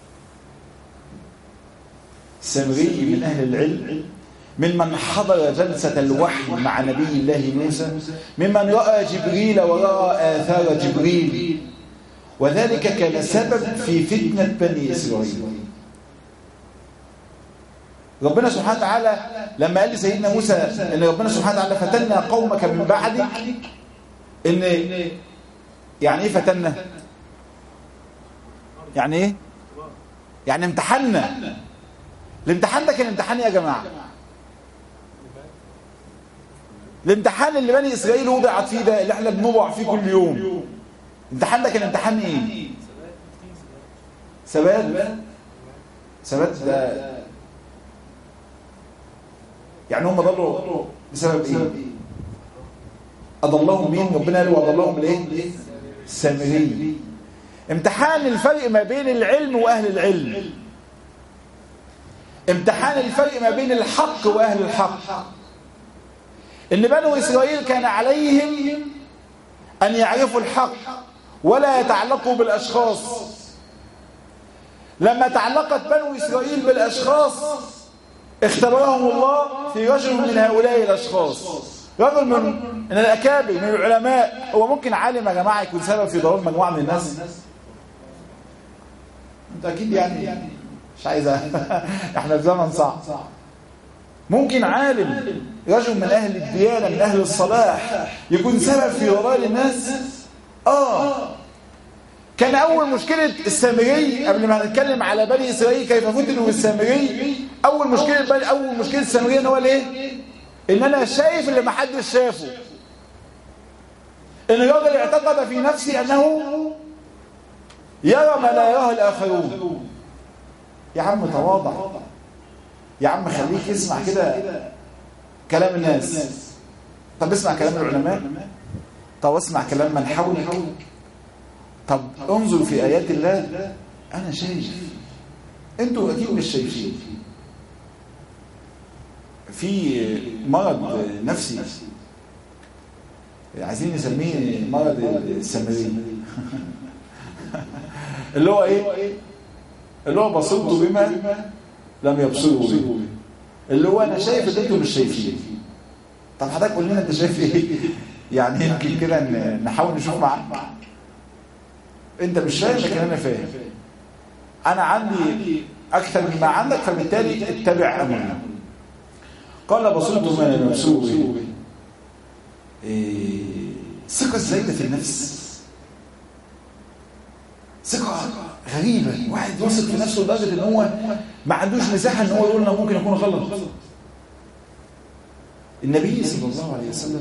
سامري من اهل العلم ممن حضر جلسة الوحي مع نبي الله موسى ممن رأى جبريل ورأى آثار جبريل وذلك كان سبب في فتنة بني إسرائيل ربنا سبحانه وتعالى لما قال لسيدنا موسى ان ربنا سبحانه وتعالى فتنا قومك من بعدك ان يعني ايه فتنا يعني ايه يعني امتحنا الامتحان ده كان امتحان يا جماعه الامتحان اللي بني اسرائيل وضعت فيه ده اللي احنا بنوضع فيه كل يوم الامتحان ده كان امتحان ايه ثبات ثبات ده يعني هم ضلوا بسبب ايه اضلهم مين ربنا قال واضلهم ليه السامري امتحان الفرق ما بين العلم واهل العلم امتحان الفرق ما بين الحق واهل الحق ان بنو اسرائيل كان عليهم ان يعرفوا الحق ولا يتعلقوا بالاشخاص لما تعلقت بنو اسرائيل بالاشخاص اختبرهم الله في رجل من هؤلاء الاشخاص رجل من من الاكابر من العلماء هو ممكن عالم يا جماعه يكون سبب في ضلال مجموعه من الناس انت اكيد يعني مش عايز احنا في زمن صعب ممكن عالم رجل من أهل الديانة من أهل الصلاح يكون سبب في ضلال الناس آه كان أول مشكلة السامري قبل ما هنتكلم على بني إسرائيل كيف فتنوا بالسامري أول مشكلة بني أول مشكلة السامري إن هو ليه؟ إن أنا شايف اللي ما حدش شافه ان الراجل اعتقد في نفسه انه يرى ما لا يراه الاخرون يا عم تواضع يا عم خليك اسمع كده كلام الناس طب اسمع كلام العلماء طب اسمع كلام من حولك طب انظر في ايات الله انا شايف انتوا اكيد مش شايفين في مرض نفسي عايزين نسميه مرض السامري اللي هو ايه اللي هو بصرت بما لم يبصروا به اللي هو انا شايف اللي انتوا مش شايفين طب حضرتك قول لنا انت شايف ايه يعني يمكن كده نحاول نشوف معاك انت مش فاهم لكن انا فاهم انا عندي اكثر مما عندك فبالتالي اتبع امري قال بصرت ما لم يبصروا به ثقة الزايدة في النفس ثقة غريبة واحد واثق في نفسه لدرجة ان هو ما عندوش مساحة ان هو يقول انه ممكن يكون غلط النبي صلى الله عليه وسلم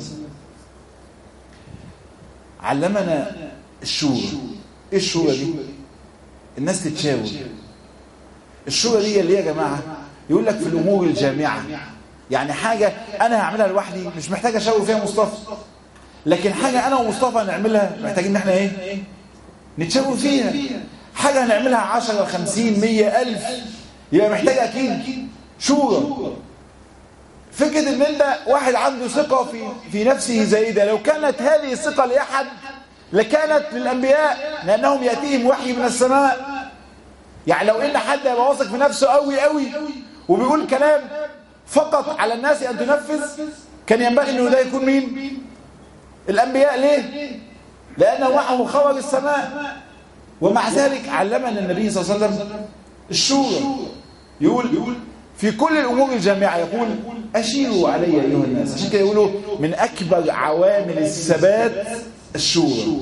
علمنا الشورى ايه الشورى دي الناس تتشاور الشورى دي اللي يا جماعة يقول لك في الامور الجامعة يعني حاجة انا هعملها لوحدي مش محتاج اشاور فيها مصطفى لكن حاجة انا ومصطفى نعملها محتاجين ان احنا ايه نتشاور فيها حاجة هنعملها 10 50 100 ألف يبقى محتاج أكيد شورى فكرة ان انت واحد عنده ثقة في, في نفسه زائدة لو كانت هذه الثقة لأحد لكانت للأنبياء لأنهم يأتيهم وحي من السماء يعني لو ان حد يبقى واثق في نفسه قوي قوي وبيقول كلام فقط على الناس أن تنفذ كان ينبغي انه ده يكون مين الأنبياء ليه لأن وحيه خرج السماء ومع ذلك علمنا النبي صلى الله عليه وسلم الشورى يقول في كل الأمور الجامعة يقول أشيروا علي أيها الناس عشان كده يقولوا من أكبر عوامل الثبات الشورى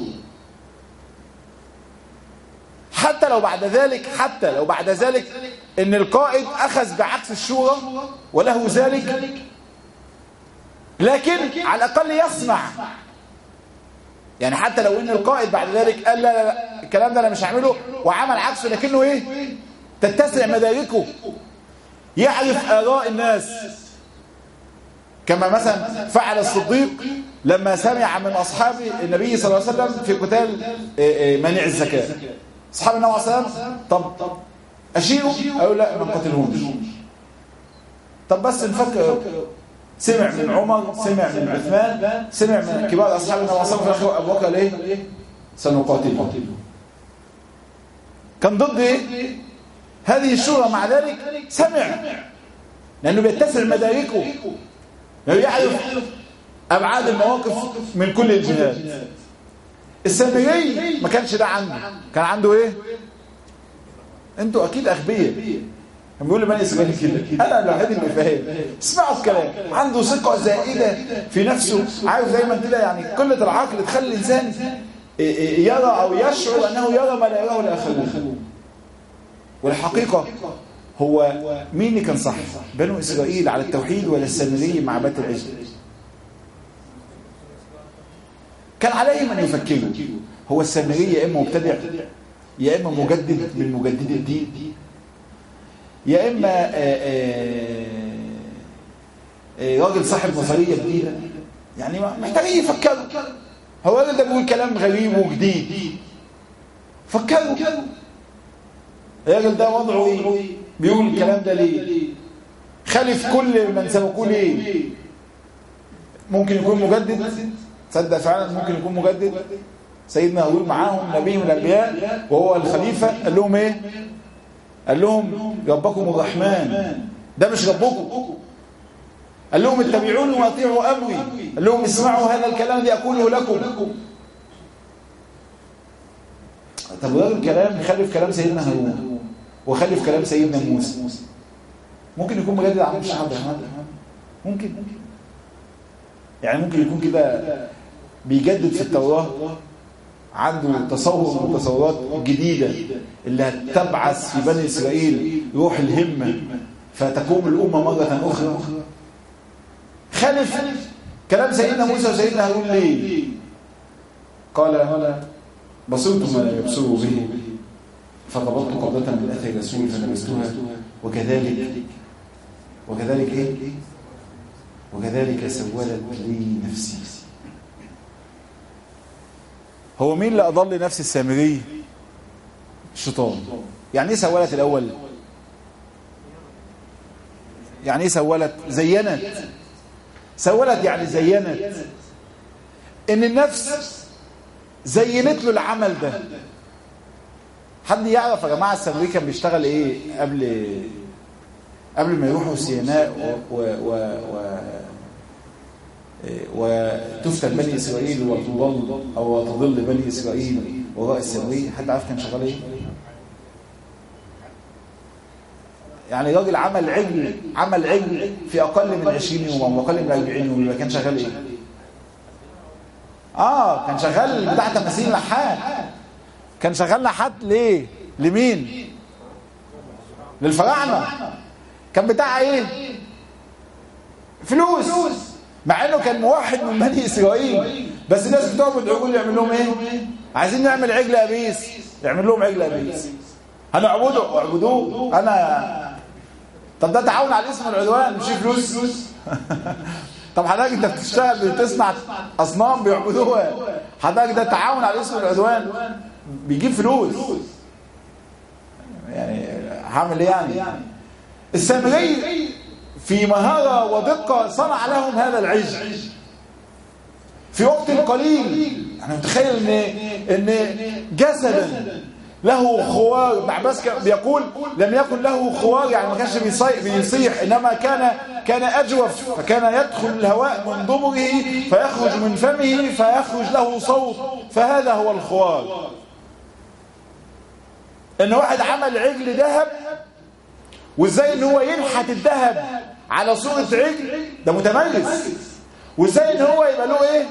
حتى لو بعد ذلك حتى لو بعد ذلك ان القائد اخذ بعكس الشورى وله ذلك لكن على الاقل يسمع يعني حتى لو ان القائد بعد ذلك قال لا لا, لا الكلام ده انا مش هعمله وعمل عكسه لكنه ايه تتسع مداركه يعرف اراء الناس كما مثلا فعل الصديق لما سمع من اصحاب النبي صلى الله عليه وسلم في قتال منع الزكاه اصحاب النبي صلى الله عليه وسلم طب اشيروا او لا ما نقتلهمش طب بس نفكر سمع من عمر سمع من عثمان سمع من كبار اصحاب النبي صلى الله عليه وسلم ابو بكر ليه سنقاتله كان ضد ايه هذه الشورى مع ذلك سمع لانه بيتسع مداركه لانه يعرف ابعاد المواقف من كل الجهات السامري ما كانش ده عنده كان عنده ايه انتوا اكيد اغبياء كان بيقول لبني اسرائيل كده انا الوحيد اللي فاهم اسمعوا الكلام عنده ثقه زائده في نفسه عارف دايما كده يعني قله العقل تخلي الانسان يرى او يشعر انه يرى ما لا يراه الاخرون والحقيقه هو مين اللي كان صح بنو اسرائيل على التوحيد ولا السامري مع بيت العجل كان عليهم ان يفكروا هو السامري يا اما مبتدع يا اما مجدد من مجددي الدين يا اما آآ آآ راجل صاحب نظريه جديده يعني محتاجين يفكروا هو الراجل ده بيقول كلام غريب وجديد فكروا الراجل ده وضعه ايه بيقول الكلام ده ليه خالف كل من سبقوه ليه ممكن يكون مجدد تصدق فعلا ممكن يكون مجدد سيدنا هارون معاهم نبي من الانبياء وهو الخليفه قال لهم ايه قال لهم ربكم الرحمن ده مش ربكم قال لهم اتبعوني واطيعوا امري قال لهم اسمعوا هذا الكلام الذي اقوله لكم طب وده الكلام يخلف كلام سيدنا هارون وخلف كلام سيدنا موسى ممكن يكون مجدد عن الشيخ عبد الرحمن ممكن يعني ممكن يكون كده بيجدد في التوراه عنده تصور من تصورات جديدة اللي هتبعث في بني إسرائيل روح الهمة فتقوم الأمة مرة أخرى خلف كلام سيدنا موسى وسيدنا هارون ليه قال بصرت ما يبصر به فقبضت قبضة من أثر رسول فلبستها وكذلك وكذلك إيه؟ وكذلك سولت لي نفسي هو مين اللي أضل نفس السامري الشيطان يعني ايه سولت الأول يعني ايه سولت زينت سولت يعني زينت ان النفس زينت له العمل ده حد يعرف يا جماعه السامري كان بيشتغل ايه قبل قبل ما يروحوا سيناء و, و, و وتفتن بني إسرائيل وتضل أو تضل بني إسرائيل وراء السامري حد عارف كان شغال إيه؟ يعني راجل عمل عجل عمل عجل في أقل من 20 يوم وأقل من 40 يوم يبقى كان شغال إيه؟ آه كان شغال بتاع تماثيل نحات كان شغال نحات ليه؟ لمين؟ للفراعنة كان بتاع إيه؟ فلوس مع انه كان موحد من بني اسرائيل بس الناس بتعبد عجول يعمل لهم ايه عايزين نعمل عجل ابيس يعمل لهم عجل ابيس هنعبده اعبدوه انا طب ده تعاون على الاسم والعدوان مش فلوس طب حضرتك انت بتشتغل بتصنع اصنام بيعبدوها حضرتك ده تعاون على الاسم والعدوان بيجيب فلوس يعني هعمل ايه يعني السامري في مهارة ودقة صنع لهم هذا العجل في وقت قليل انا متخيل ان ان جسدا له خوار معباس بيقول لم يكن له خوار يعني ما كانش بيصيح انما كان كان اجوف فكان يدخل الهواء من ضمره فيخرج من فمه فيخرج له صوت فهذا هو الخوار ان واحد عمل عجل ذهب وازاي ان هو ينحت الذهب على صورة عجل ده متميز وازاي ان هو يبقى له ايه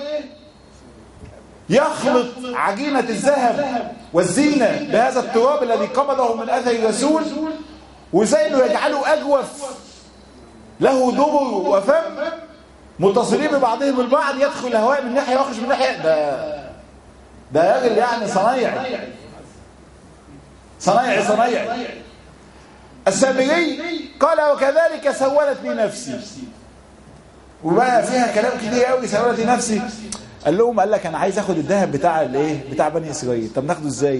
يخلط عجينة الذهب والزينة بهذا التراب الذي قبضه من اثر الرسول وازاي انه يجعله اجوف له دبر وفم متصلين ببعضهم البعض يدخل الهواء من ناحية ويخرج من ناحية ده ده راجل يعني صنايعي صنايعي صنايعي السامري قال وكذلك سولت لي نفسي وبقى فيها كلام كتير قوي سولت لي نفسي قال لهم قال لك انا عايز اخد الذهب بتاع الايه بتاع بني اسرائيل طب ناخده ازاي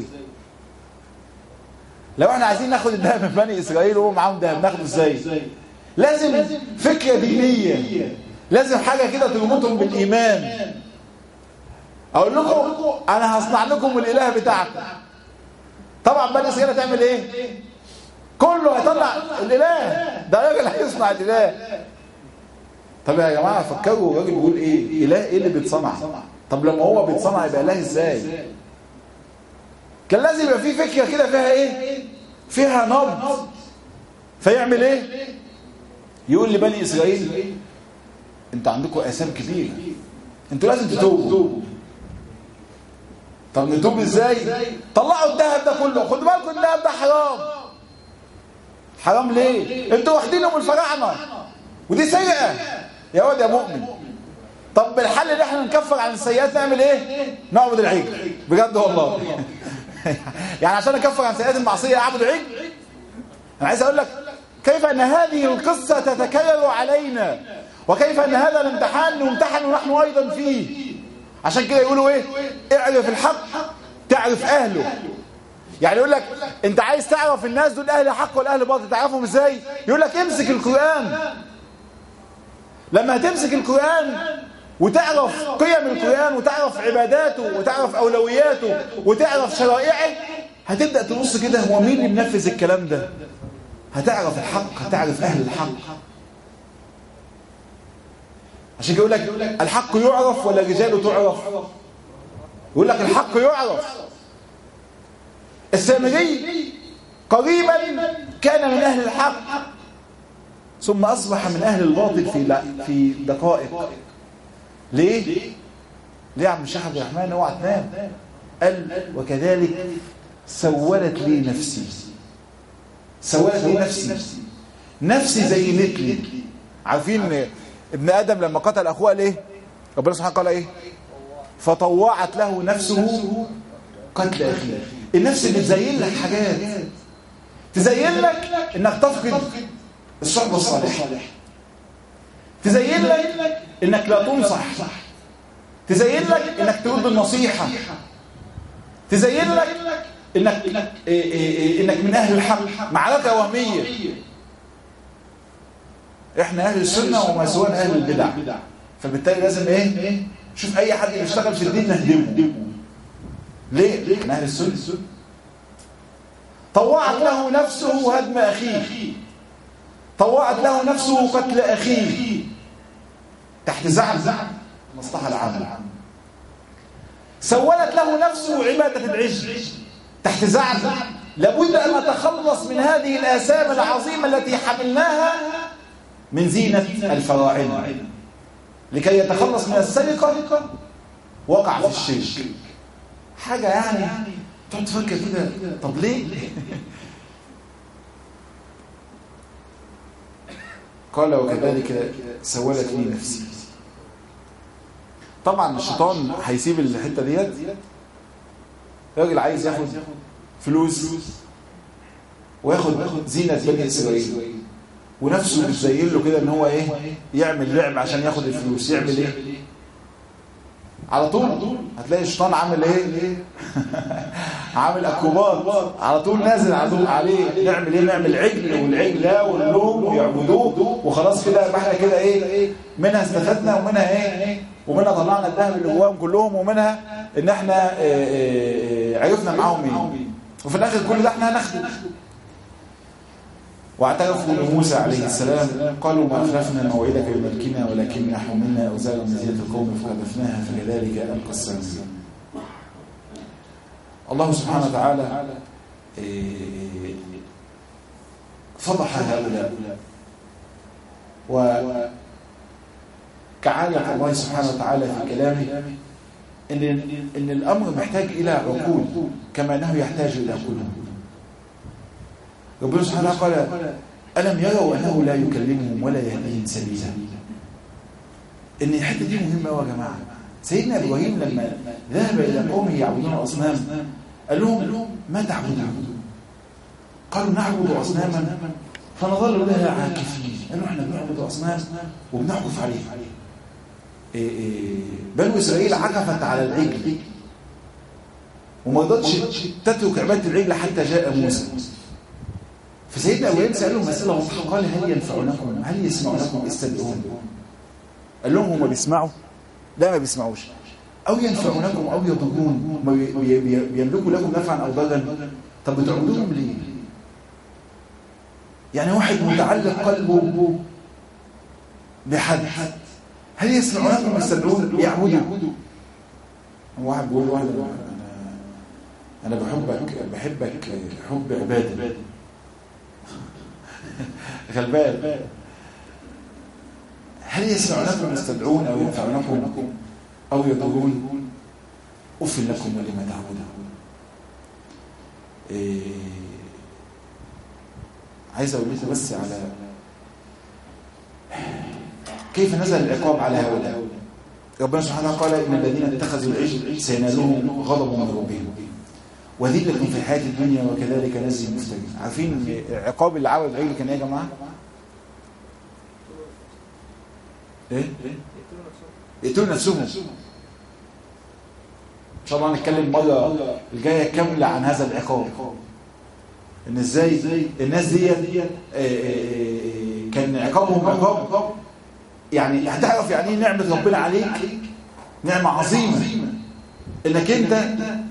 لو احنا عايزين ناخد الذهب من بني اسرائيل وهو معاهم ذهب ناخده ازاي لازم فكره دينيه لازم حاجه كده تربطهم بالايمان اقول لكم انا هصنع لكم الاله بتاعكم طبعا بني اسرائيل هتعمل ايه كله هيطلع الاله ده راجل هيصنع الاله طب يا جماعه فكروا الراجل بيقول ايه اله ايه اللي بيتصنع طب لما هو بيتصنع يبقى اله ازاي كان لازم يبقى في فكره كده فيها ايه فيها نبض فيعمل ايه يقول لبني اسرائيل انتوا عندكم اثام كبيره انتوا لازم تتوبوا طب نتوب ازاي طلعوا الذهب ده كله خدوا بالكم الذهب ده حرام حرام ليه انتوا واخدينهم الفراعنه ودي سيئه يا واد يا مؤمن طب الحل ان احنا نكفر عن السيئات نعمل ايه نعبد العجل بجد والله يعني عشان اكفر عن سيئات المعصيه اعبد العجل انا عايز اقول لك كيف ان هذه القصه تتكرر علينا وكيف ان هذا الامتحان نمتحن ونحن ايضا فيه عشان كده يقولوا ايه اعرف الحق تعرف اهله يعني يقول لك انت عايز تعرف الناس دول اهل حق ولا اهل باطل تعرفهم ازاي يقول لك امسك القرآن لما هتمسك القرآن وتعرف قيم القرآن وتعرف عباداته وتعرف اولوياته وتعرف شرائعه هتبدأ تبص كده هو مين اللي منفذ الكلام ده هتعرف الحق هتعرف اهل الحق عشان كده يقول لك الحق يعرف ولا رجاله تعرف يقول لك الحق يعرف السامري قريبا كان من أهل الحق ثم أصبح من أهل الباطل في في دقائق ليه؟ ليه يا عم الشيخ عبد الرحمن اوعى تنام قال وكذلك سولت لي نفسي سولت لي نفسي نفسي زينت لي عارفين ابن ادم لما قتل اخوه قال ايه ربنا سبحانه قال ايه فطوعت له نفسه قتل اخيه النفس بتزين لك حاجات تزين لك انك تفقد الصحبه الصالحه تزين لك انك لا تنصح تزين لك انك ترد النصيحه تزين لك انك إيه إيه إيه انك من اهل الحق معركه وهميه احنا اهل السنه وما سوانا اهل البدع فبالتالي لازم ايه شوف اي حد بيشتغل في الدين نهدمه ليه احنا اهل السنه طوعت له نفسه هدم اخيه طوعت له نفسه قتل اخيه تحت زعم المصلحه العامه سولت له نفسه عباده العجل تحت زعم لابد ان نتخلص من هذه الاثام العظيمه التي حملناها من زينه الفراعنه لكي يتخلص من السرقه وقع في الشرك حاجه يعني تقعد تفكر كده طب ليه قال وكذلك سولت لي نفسي طبعا الشيطان هيسيب الحته ديت راجل عايز ياخد فلوس وياخد زينه بني اسرائيل ونفسه بتزين له كده ان هو ايه يعمل لعب عشان ياخد الفلوس يعمل ايه على طول هتلاقي الشيطان عامل ايه عامل اكوبات على طول نازل عليه نعمل ايه نعمل عجل والعجل ده ونلوم ويعبدوه وخلاص كده يبقى احنا كده ايه منها استفدنا ومنها ايه ومنها طلعنا الذهب اللي جواهم كلهم ومنها ان احنا إيه إيه عرفنا معاهم ايه وفي الاخر كل ده احنا هناخده واعترفوا لموسى عليه السلام قالوا ما أخلفنا موعدك بملكنا ولكننا حملنا أوزارا من زينة القوم فقذفناها فكذلك ألقى السامري الله سبحانه وتعالى فضح هؤلاء وكعادة الله سبحانه وتعالى في كلامه إن, إن الأمر محتاج إلى عقول كما أنه يحتاج إلى قلوب ربنا سبحانه قال ألم يروا أنه لا يكلمهم ولا يهديهم سبيلا إن الحتة دي مهمة قوي يا جماعة سيدنا إبراهيم لما ذهب إلى قومه يعبدون أصنام قال لهم ما تعبدون قالوا نعبد أصناما فنظل لها عاكفين قالوا احنا بنعبد أصنام وبنعكف عليها إيه إيه بنو إسرائيل عكفت على العجل وما رضتش تترك عبادة العجل حتى جاء موسى فسيدنا ابراهيم سألهم مسألة واضحة قال هل ينفعونكم هل يسمعونكم استدعون قال لهم هم بيسمعوا لا ما بيسمعوش أو ينفعونكم أو يضرون بيملكوا لكم نفعا أو ضرا طب بتعبدوهم ليه يعني واحد متعلق قلبه بحد هل يسمعونكم يستدعون يعبدوا واحد بيقول واحد انا انا بحبك بحبك حب عباده غلبان هل يسمعونكم يستدعون او ينفعونكم او يضرون اف لكم ولما تعبدون إيه عايز اقول لكم بس على كيف نزل العقاب على هؤلاء ربنا سبحانه قال ان الذين اتخذوا العجل سينالهم غضب من ربهم وذلة في الحياة الدنيا وكذلك نزل المفترين عارفين عقاب اللي عبد العجل كان ايه يا جماعه ايه يقتلوا نفسهم ان شاء الله هنتكلم مره الجايه كامله عن هذا العقاب ان ازاي الناس دي كان عقابهم عقاب يعني هتعرف يعني ايه نعمه ربنا عليك نعمه عظيمه انك انت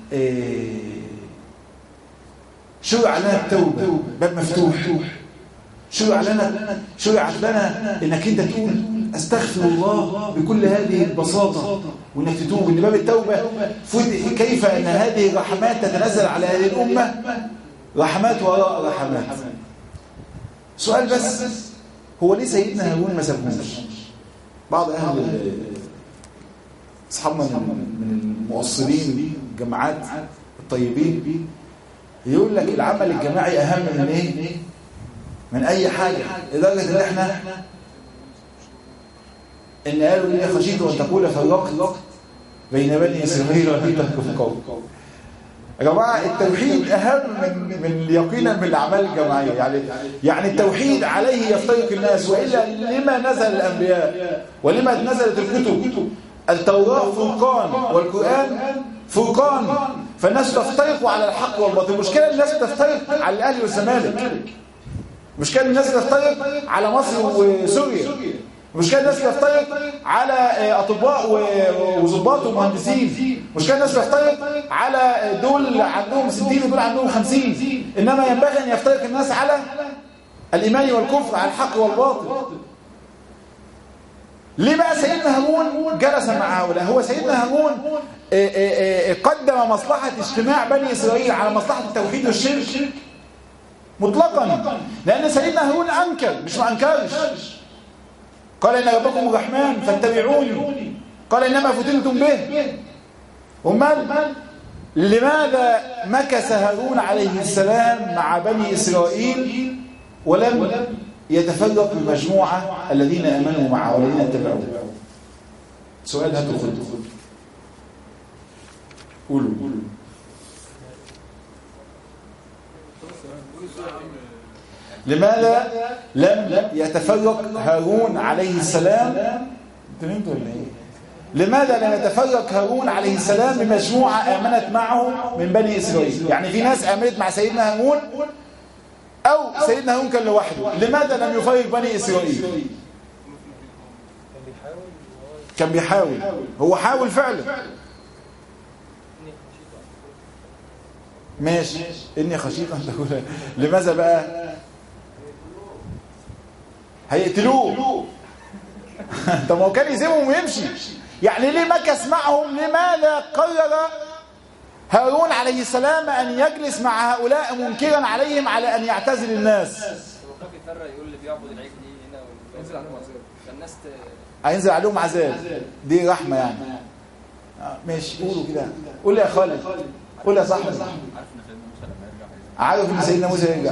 شرع لنا التوبه باب مفتوح شرع لنا شرعت لنا انك انت تقول استغفر الله بكل هذه البساطه وانك تتوب ان باب التوبه كيف ان هذه الرحمات تتنزل على هذه الامه رحمات وراء رحمات سؤال بس هو ليه سيدنا هارون ما سابهمش بعض اهل اصحابنا من المؤصلين الجماعات الطيبين يقول لك العمل الجماعي اهم من ايه من اي حاجه لدرجه ان احنا ان قالوا اني خشيت ان تقول فرقت بين بني إسرائيل ولم تهك في قوم يا جماعة التوحيد أهم من من يقينا من الأعمال الجماعية يعني يعني التوحيد عليه يفترق الناس وإلا لما نزل الأنبياء ولما نزلت الكتب التوراة فرقان والقرآن فرقان فالناس تفترق على الحق والباطل المشكلة الناس تفترق على الأهلي والزمالك مشكلة الناس تفترق على مصر وسوريا مشكلة الناس تفترق على أطباء وظباط ومهندسين مشكلة الناس تفترق على دول عندهم 60 ودول عندهم 50 إنما ينبغي أن يفترق الناس على الإيمان والكفر على الحق والباطل ليه بقى سيدنا هارون جلس مع هؤلاء هو سيدنا هارون قدم مصلحة اجتماع بني إسرائيل على مصلحة التوحيد والشرك مطلقا لأن سيدنا هارون أنكر مش ما أنكرش قال إن ربكم الرحمن فاتبعوني قال إنما فتنتم به أمال لماذا مكث هارون عليه السلام مع بني إسرائيل ولم يتفرق بمجموعة الذين آمنوا معه والذين اتبعوه سؤال هاتوا خدوا قولوا قولوا لماذا لم يتفرق هارون عليه السلام انتوا نمتوا ولا ايه لماذا لم يتفرق هارون عليه السلام بمجموعة آمنت معه من بني إسرائيل يعني في ناس آمنت مع سيدنا هارون أو سيدنا هارون كان لوحده لماذا لم يفرق بني إسرائيل كان بيحاول هو حاول فعلا ماشي إني خشيت أن تقول لماذا بقى هيقتلوه طب ما هو كان يسيبهم ويمشي يعني ليه مكث معهم لماذا قرر هارون عليه السلام أن يجلس مع هؤلاء منكرا عليهم على أن يعتزل الناس يقول اللي بيعبد العيد دي هنا وينزل عليهم عذاب فالناس هينزل عليهم عذاب دي رحمة يعني آه ماشي قولوا كده قول يا خالد قول يا صاحبي عارف ان سيدنا موسى يرجع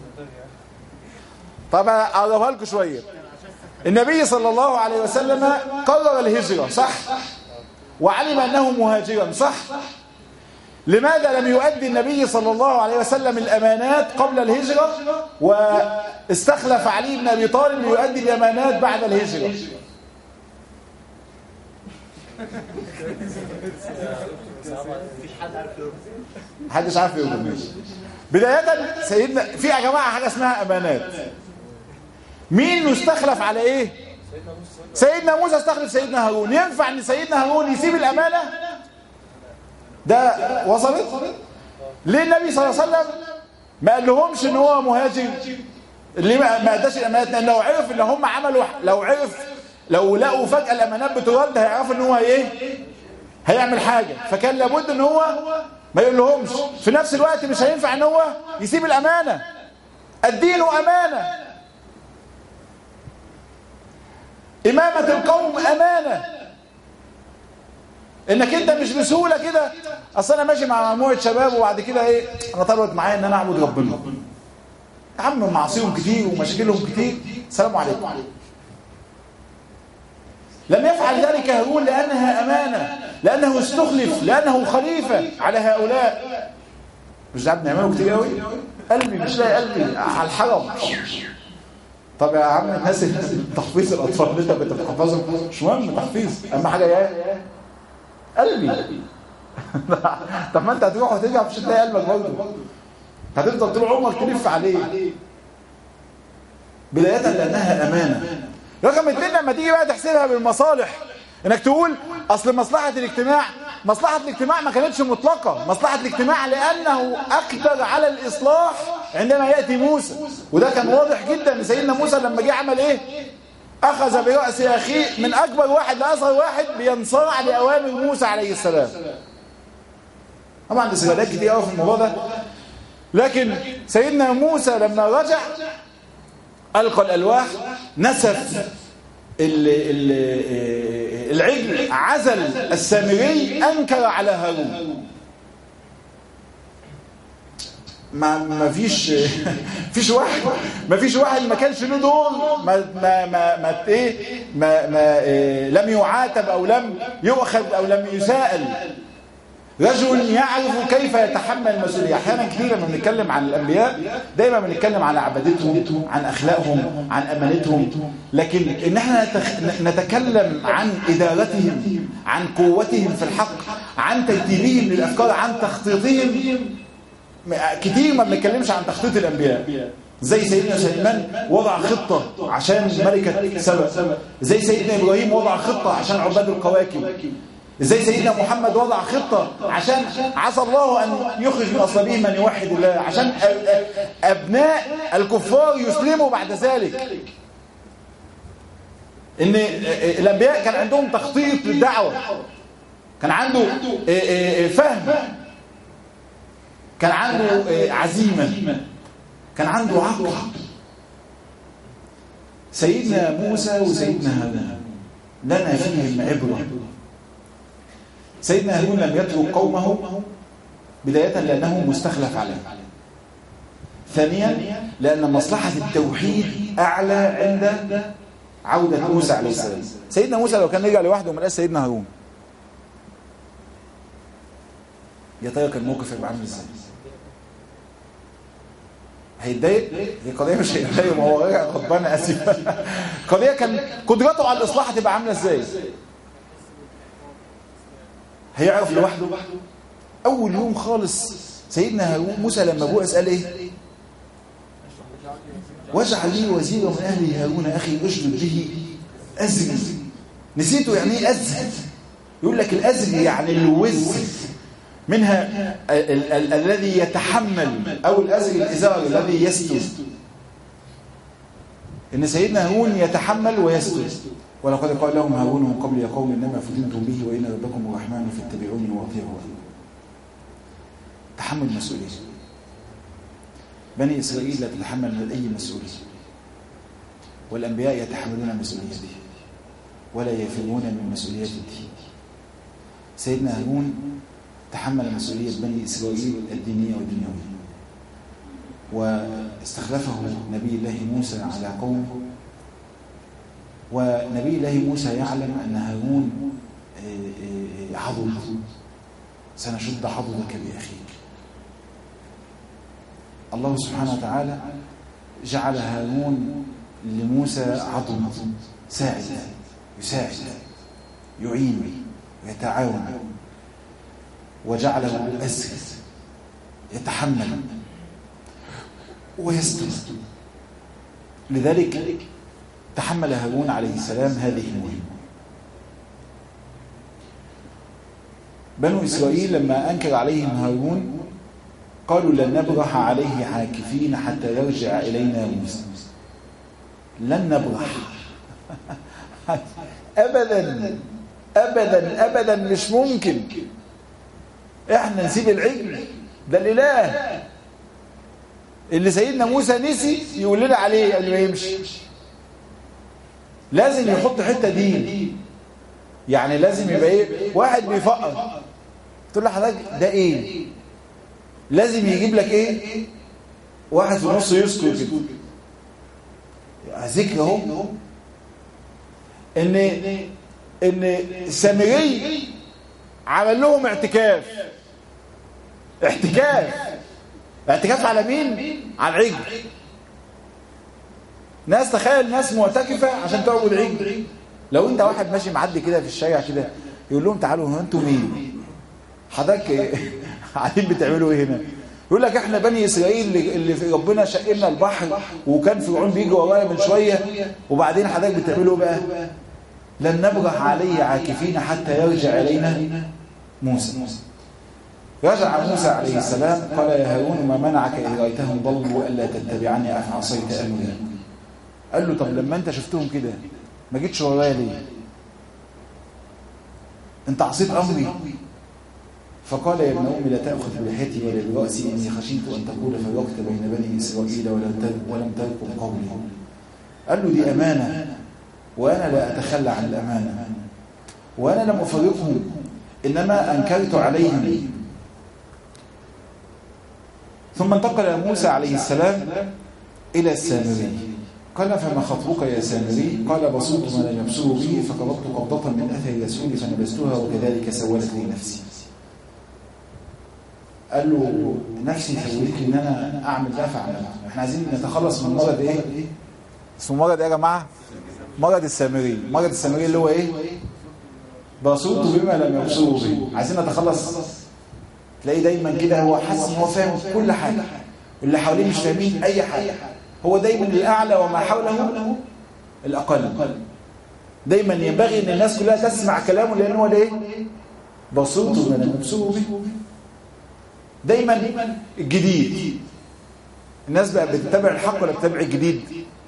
طب اقربها لكم شويه النبي صلى الله عليه وسلم قرر الهجره صح وعلم انه مهاجرا صح لماذا لم يؤدي النبي صلى الله عليه وسلم الامانات قبل الهجره واستخلف علي بن ابي طالب ليؤدي الامانات بعد الهجره محدش عارف يقول ماشي بداية سيدنا في يا جماعة حاجة اسمها أمانات مين يستخلف على إيه سيدنا موسى استخلف سيدنا هارون ينفع ان سيدنا هارون يسيب الأمانة ده وصلت ليه النبي صلى الله عليه وسلم ما قال لهمش ان هو مهاجر ليه ما اداش الامانات لان لو عرف ان هم عملوا لو عرف لو لقوا فجأة الامانات بترد هيعرفوا ان هو ايه هيعمل حاجة فكان لابد ان هو ما يقول لهمش في نفس الوقت مش هينفع ان هو يسيب الامانة الدين امانة امامة القوم امانة انك انت مش بسهولة كده اصل انا ماشي مع مجموعة شباب وبعد كده ايه انا طلبت معايا ان انا اعبد ربنا يا عم معاصيهم كتير ومشاكلهم كتير السلام عليكم لم يفعل ذلك هارون لأنها أمانة لأنه استخلف لأنه خليفة على هؤلاء مش ده بنعمله كتير قوي قلبي مش لاقي قلبي على الحرم طب يا عم الناس تحفيظ الأطفال اللي انت بتحفظهم مش مهم تحفيظ أهم حاجة ايه قلبي طب ما انت هتروح وترجع مش هتلاقي قلبك برضه هتفضل طول عمرك تلف عليه بداية لأنها أمانة رقم اتنين لما تيجي بقى تحسبها بالمصالح انك تقول اصل مصلحة الاجتماع مصلحة الاجتماع ما كانتش مطلقة مصلحة الاجتماع لانه اقدر على الاصلاح عندما يأتي موسى وده كان واضح جدا ان سيدنا موسى لما جه عمل ايه اخذ برأس اخيه من اكبر واحد لاصغر واحد بينصاع لاوامر موسى عليه السلام طبعا استغلالات كتير قوي في الموضوع ده لكن سيدنا موسى لما رجع ألقى الألواح نسف ال ال العجل عزل السامري أنكر على هارون ما ما فيش فيش واحد ما فيش واحد ما كانش له دور ما ما ما, ما ايه ما, ما إيه لم يعاتب او لم يؤخذ او لم يسائل رجل يعرف كيف يتحمل المسؤوليه احيانا كثيرا لما بنتكلم عن الانبياء دايما بنتكلم عن عبادتهم عن اخلاقهم عن امانتهم لكن ان احنا نتخ- نتكلم عن ادارتهم عن قوتهم في الحق عن ترتيبهم للافكار عن تخطيطهم كتير ما بنتكلمش عن تخطيط الانبياء زي سيدنا سليمان وضع خطة عشان ملكة سبأ زي سيدنا إبراهيم وضع خطة عشان عباد الكواكب زي سيدنا محمد وضع خطة عشان عسى الله أن يخرج من أصلابهم من يوحد الله عشان أ- أ- أبناء الكفار يسلموا بعد ذلك إن الأنبياء كان عندهم تخطيط للدعوة كان عنده فهم كان عنده عزيمة كان عنده عقل سيدنا موسى وسيدنا هارون لنا فيهم عبرة سيدنا هارون لم يترك قومه بداية لأنه مستخلف عليه ثانيا لأن مصلحة التوحيد أعلى عند عودة موسى عليه السلام سيدنا موسى لو كان رجع لوحده ما لقاش سيدنا هارون يا ترى كان الموقف هيبقى عامل ازاي؟ هيتضايق؟ دي قضية مش هيتضايق ما هو رجع غضبان اسف قضية كان قدرته على الإصلاح هتبقى عاملة ازاي؟ هيعرف لوحده أول يوم خالص سيدنا هارون موسى لما أبوه قال إيه؟ واجعل لي وزيرا من أهلي هارون أخي أشدد به أزري نسيته يعني إيه أزري؟ يقول لك الأزري يعني الوز منها ال ال الذي يتحمل أو الأزري الإزار الذي يستر إن سيدنا هارون يتحمل ويستر ولقد قال لهم هارون من قبل يا قوم إنما فتنتم به وإن ربكم الرحمن فاتبعوني وأطيعوا تحمل مسؤولية بني إسرائيل لا تتحمل من أي مسؤولية والأنبياء يتحملون مسؤوليته ولا يفرون من مسؤولية الدين سيدنا هارون تحمل مسؤولية بني إسرائيل الدينية والدنيوية واستخلفه نبي الله موسى على قومه ونبي الله موسى يعلم أن هارون عضل سنشد عضلك بأخيك الله سبحانه وتعالى جعل هارون لموسى عضل ساعد يساعد يعين ويتعاون وجعله أزر يتحمل ويستر لذلك تحمل هارون عليه السلام هذه المهمة بنو إسرائيل لما أنكر عليهم هارون قالوا لن نبرح عليه عاكفين حتى يرجع إلينا موسى لن نبرح أبدا أبدا أبدا مش ممكن احنا نسيب العجل ده الإله اللي سيدنا موسى نسي يقول لنا عليه قبل ما يمشي لازم يحط حته دين يعني لازم يبقى ايه واحد بيفقر تقول له حضرتك ده ايه لازم يجيب لك ايه واحد في النص يذكر كده ذكر اهو ان ان سامري عمل لهم اعتكاف اعتكاف اعتكاف على مين على العجل ناس تخيل ناس معتكفة عشان تعبد عجل لو انت واحد ماشي معدي كده في الشارع كده يقول لهم تعالوا هنا انتوا مين حضرتك قاعدين بتعملوا ايه هنا يقول لك احنا بني اسرائيل اللي في ربنا شق لنا البحر وكان فرعون بيجي ورايا من شويه وبعدين حضرتك بتعملوا بقى لن نبرح عليه عاكفين حتى يرجع الينا موسى رجع موسى عليه السلام قال يا هارون ما منعك إذ رأيتهم ضلوا ألا تتبعني أفعصيت أمري قال له طب لما أنت شفتهم كده ما جيتش ورايا ليه أنت عصيت أمري فقال يا ابن أمي لا تأخذ بلحيتي ولا برأسي إني خشيت أن تقول فرقت بين بني إسرائيل ولم ترقب قولي قال له دي أمانة وأنا لا أتخلى عن الأمانة وأنا لم أفرقهم إنما أنكرت عليهم ثم انتقل موسى عليه السلام إلى السامري قال فما خطبك يا سامري قال بصرت ما لم يبصروا به فقبضت قبضة من أثر رسولي فنبذتها وكذلك سولت لي نفسي قال له نفسي سولت لي ان انا اعمل ده فعملت احنا عايزين نتخلص من مرض ايه اسمه مرض ايه يا جماعه مرض السامري مرض السامري اللي هو ايه بصرت بما لم يبصروا به عايزين نتخلص تلاقيه دايما كده هو حاسس ان هو فاهم كل حاجه واللي حواليه مش فاهمين اي حاجه هو دايما الاعلى وما حوله الاقل دايما ينبغي ان الناس كلها تسمع كلامه لان هو ده ايه بصرت بما لم يبصروا به دايما الجديد الناس بقى بتتبع الحق ولا بتتبع الجديد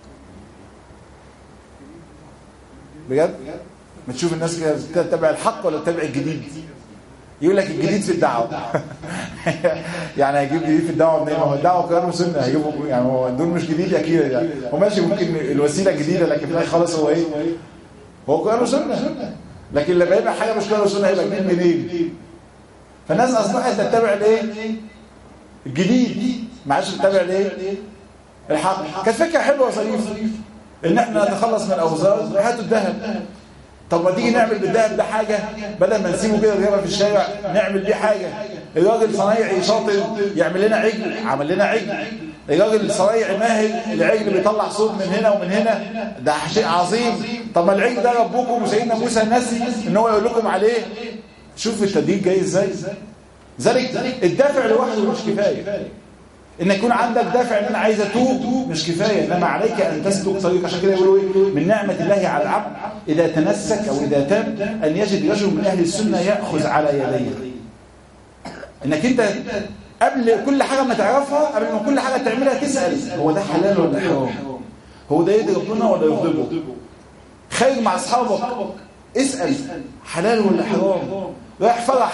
بجد ما تشوف الناس كده بتتبع الحق ولا بتتبع الجديد يقول لك الجديد في الدعوه يعني هيجيب جديد في الدعوه منين ما هو الدعوه قرار وسنه هيجيبوا يعني هو دول مش جديد اكيد يعني هو ماشي ممكن الوسيله جديده لكن في الاخر خالص هو ايه هو قرار وسنه لكن لما يبقى حاجه مش قرار وسنه هيبقى جديد منين فالناس اصبحت تتبع الايه الجديد ما عادش تتبع الايه الحق كانت فكره حلوه وظريفه ان احنا نتخلص من اوزار هاتوا الذهب طب ما تيجي نعمل بالذهب ده حاجه بدل ما نسيبه كده رياضه في الشارع نعمل بيه حاجه الراجل صنايعي شاطر يعمل لنا عجل عمل لنا عجل الراجل صنايعي ماهر العجل بيطلع صوت من هنا ومن هنا ده شيء عظيم طب ما العجل ده ربكم وسيدنا موسى نسي ان هو يقول لكم عليه شوف التدريج جاي ازاي ذلك الدافع لوحده مش كفايه ان يكون عندك دافع ان انا عايز اتوب مش كفايه انما عليك ان تسلك طريق عشان كده يقولوا ايه من نعمه الله على العبد اذا تنسك او اذا تاب ان يجد رجل من اهل السنه ياخذ على يديه انك انت قبل كل حاجه ما تعرفها قبل ما كل حاجه تعملها تسال هو ده حلال ولا حرام هو ده يرضي ربنا ولا يغضبه خير مع اصحابك اسال حلال ولا حرام رايح فرح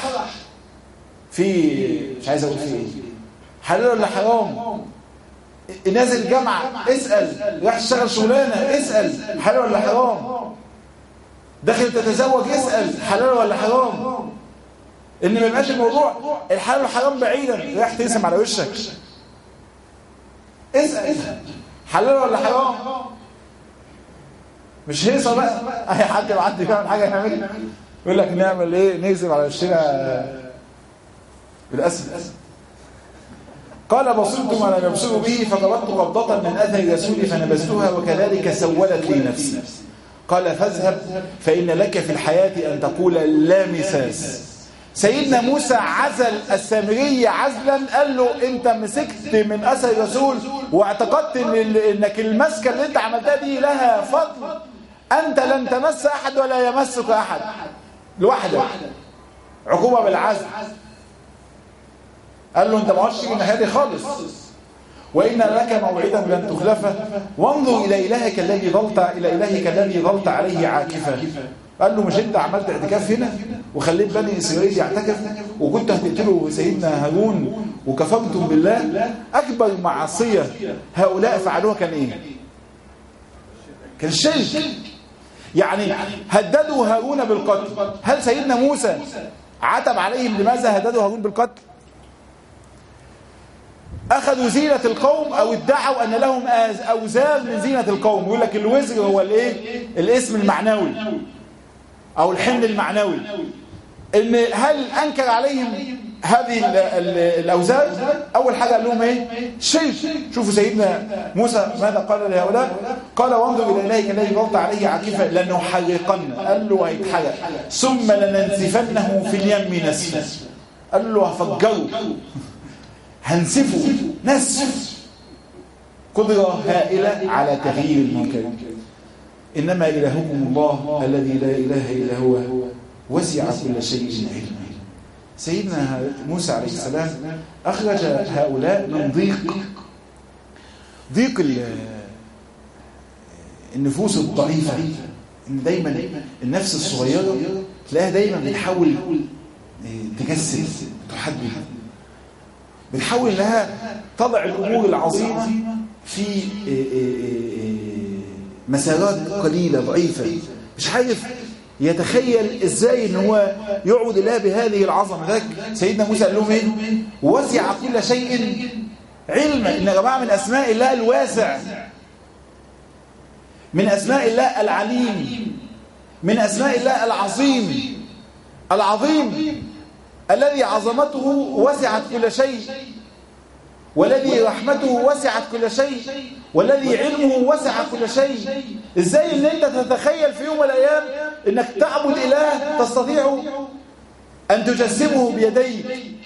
في مش عايز اقول في ايه حلال ولا حرام نازل جامعة اسأل راح تشتغل شغلانة اسأل حلال ولا حرام داخل تتزوج اسأل حلال ولا حرام ان ما يبقاش الموضوع الحلال والحرام بعيدا رايح ترسم على وشك اسأل حلال ولا حرام مش هيصة بقى اي حد معدي يعمل حاجة يعمل يقول لك نعمل ايه نرسم على وشنا بالاسف قال بصرت ما لم يبصروا به فقبضت قبضة من أثر رسولي فنبذتها وكذلك سولت لي نفسي قال فاذهب فإن لك في الحياة أن تقول لا مساس سيدنا موسى عزل السامري عزلا قال له انت مسكت من اثر الرسول واعتقدت ان انك المسكه اللي انت عملتها دي لها فضل انت لن تمس احد ولا يمسك احد لوحدك عقوبه بالعزل قال له انت ما عادش تيجي الناحيه دي خالص وان لك موعدا لن تخلفه وانظر الى الهك الذي ظلت الى الهك الذي ظلت عليه عاكفا قال له مش انت عملت اعتكاف هنا وخليت بني اسرائيل يعتكف وكنت هتقتلوا سيدنا هارون وكفرتم بالله اكبر معصيه هؤلاء فعلوها كان ايه كان الشرك يعني هددوا هارون بالقتل هل سيدنا موسى عتب عليهم لماذا هددوا هارون بالقتل أخذوا زينة القوم أو ادعوا أن لهم أوزار من زينة القوم يقول لك الوزر هو الايه الاسم المعنوي أو الحمل المعنوي إن هل أنكر عليهم هذه الأوزار أول حاجة قال لهم إيه شرك شوفوا سيدنا موسى ماذا قال لهؤلاء قال وانظر إلى إلهك الذي ظلت عليه عاكفا لنحرقن قال له هيتحرق ثم لننسفنه في اليم نسفا قال له هفجره هنسفه نسف قدرة هائلة على تغيير المنكر إنما إلهكم الله الذي لا إله إلا هو وسع كل شيء علما سيدنا موسى عليه السلام أخرج هؤلاء من ضيق ضيق النفوس الضعيفة إن دايما النفس الصغيرة تلاقيها دايما بتحاول تجسد تحدد بتحاول انها تضع الامور العظيمه في مسارات قليله ضعيفه مش عارف يتخيل ازاي ان هو يعود الله بهذه العظمه ذاك سيدنا موسى قال لهم ايه وسع كل شيء علما إن يا جماعة من أسماء الله الواسع من أسماء الله العليم من أسماء الله العظيم العظيم الذي عظمته وسعت كل شيء والذي رحمته وسعت كل شيء والذي علمه وسع كل شيء ازاي ان انت تتخيل في يوم من الايام انك تعبد اله تستطيع ان تجسمه بيديك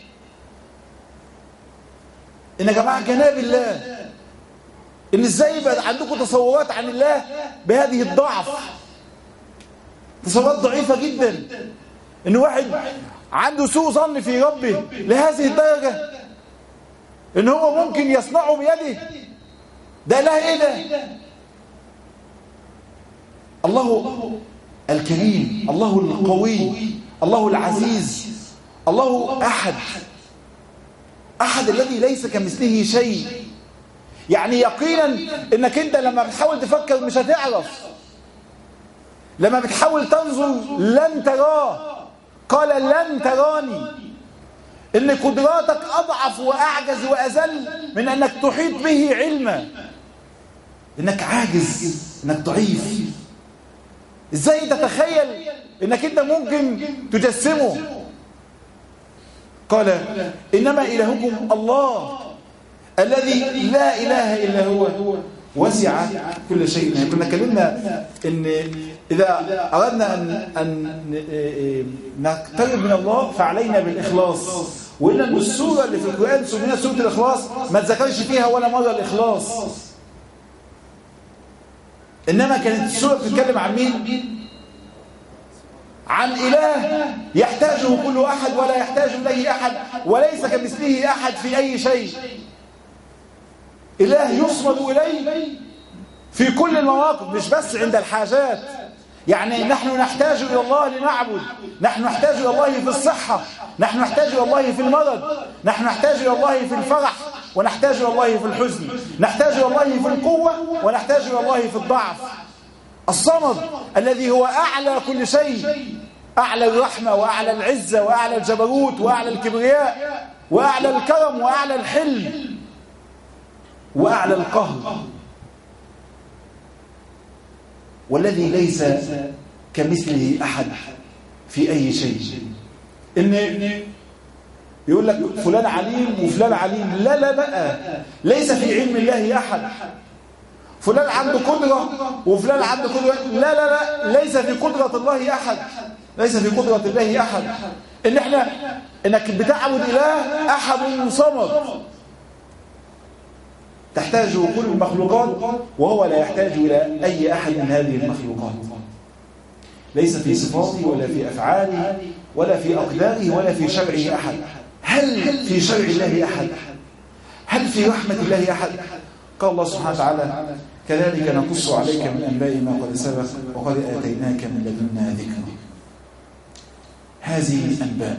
ان يا جماعه جناب الله ان ازاي يبقى عندكم تصورات عن الله بهذه الضعف تصورات ضعيفه جدا ان واحد عنده سوء ظن في ربه لهذه الدرجه ان هو ممكن يصنعه بيده ده اله ايه ده الله الكريم الله القوي الله العزيز الله احد احد الذي ليس كمثله شيء يعني يقينا انك انت لما بتحاول تفكر مش هتعرف لما بتحاول تنظر لن تراه قال لن تراني ان قدراتك اضعف واعجز واذل من انك تحيط به علما انك عاجز انك ضعيف ازاي تتخيل انك انت ممكن تجسمه قال انما الهكم الله الذي لا اله الا هو وسع كل شيء كنا اتكلمنا ان اذا اردنا ان ان نقترب من الله فعلينا بالاخلاص وقلنا ان السوره اللي في القران سميها سوره الاخلاص ما اتذكرش فيها ولا مره الاخلاص انما كانت السوره بتتكلم عن مين عن اله يحتاجه كل احد ولا يحتاج اليه احد وليس كمثله احد في اي شيء اله يصمد اليه في كل المواقف مش بس عند الحاجات يعني نحن نحتاج إلى الله لنعبد نحن نحتاج إلى الله في الصحة نحن نحتاج إلى الله في المرض نحن نحتاج إلى الله في الفرح ونحتاج إلى الله في الحزن نحتاج إلى الله في القوة ونحتاج إلى الله في الضعف الصمد الذي هو أعلى كل شيء أعلى الرحمة وأعلى العزة وأعلى الجبروت وأعلى الكبرياء وأعلى الكرم وأعلى الحلم وأعلى القهر والذي ليس كمثله أحد في أي شيء إن يقول لك فلان عليم وفلان عليم لا لا بقى ليس في علم الله أحد فلان عنده قدرة وفلان عنده قدرة لا لا لا ليس في قدرة الله أحد ليس في قدرة الله أحد إن إحنا إنك بتعبد إله أحد صمد تحتاج كل المخلوقات وهو لا يحتاج إلى أي أحد من هذه المخلوقات ليس في صفاته ولا في أفعاله ولا في أقداره ولا في شرعه أحد هل في شرع الله أحد هل في رحمة الله أحد قال الله سبحانه وتعالى كذلك نقص عليك من أنباء ما قد سبق وقد آتيناك من لدنا ذكرا هذه أنباء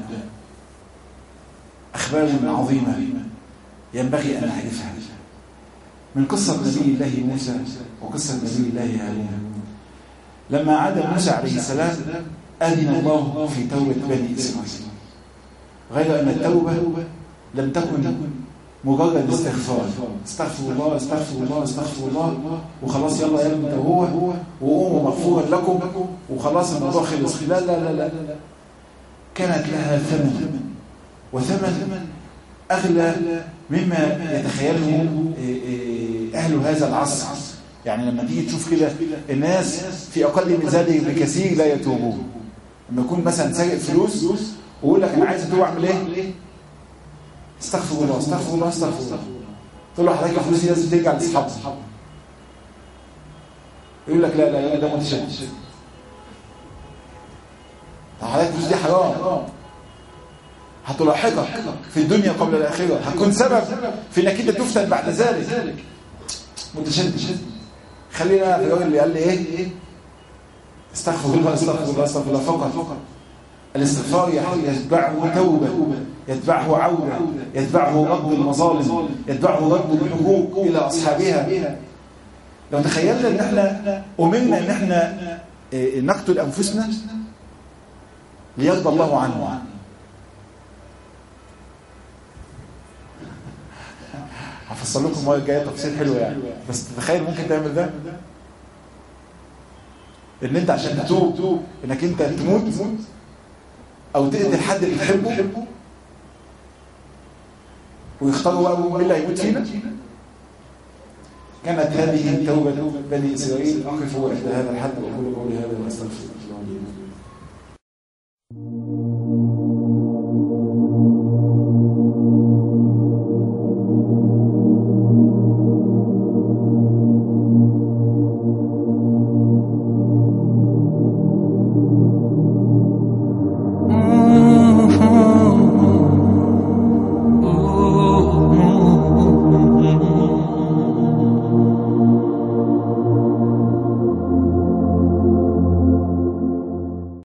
أخبار عظيمة ينبغي أن نعرفها من قصة نبي الله موسى وقصة نبي الله هارون لما عاد موسى عليه السلام أذن الله في توبة بني إسرائيل غير أن التوبة لم تكن مجرد استغفار استغفر الله استغفر الله استغفر الله وخلاص يلا يا ابني هو وقوموا مغفورا لكم وخلاص الموضوع خلص لا لا لا لا كانت لها ثمن وثمن أغلى مما يتخيله أهل هذا العصر يعني لما تيجي تشوف كده الناس في أقل من ذلك بكثير لا يتوبون لما يكون مثلا سارق فلوس ويقول لك أنا عايز أتوب أعمل إيه؟ استغفر الله استغفر الله استغفر الله تقول له حضرتك الفلوس دي لازم ترجع لاصحابها يقول لك لا لا لا ده متشدد طب حضرتك الفلوس دي حرام هتلاحقك في الدنيا قبل الآخرة هتكون سبب في انك انت تفتن بعد ذلك متشدد خلينا في الراجل اللي قال لي ايه استغفر الله استغفر الله استغفر الله فقط الاستغفار يتبعه توبة يتبعه عودة يتبعه رد المظالم يتبعه رد الحقوق إلى أصحابها لو تخيلنا ان احنا أمرنا ان احنا نقتل أنفسنا ليرضى الله عنه هفصل لكم المره الجايه تفصيل حلو يعني بس تتخيل ممكن تعمل ده ان انت عشان تتوب انك انت تموت او تقتل حد اللي بتحبه ويختاروا بقى مين اللي هيموت فينا كانت هذه توبة بني إسرائيل أقف عند هذا الحد وأقول قولي هذا وأستغفر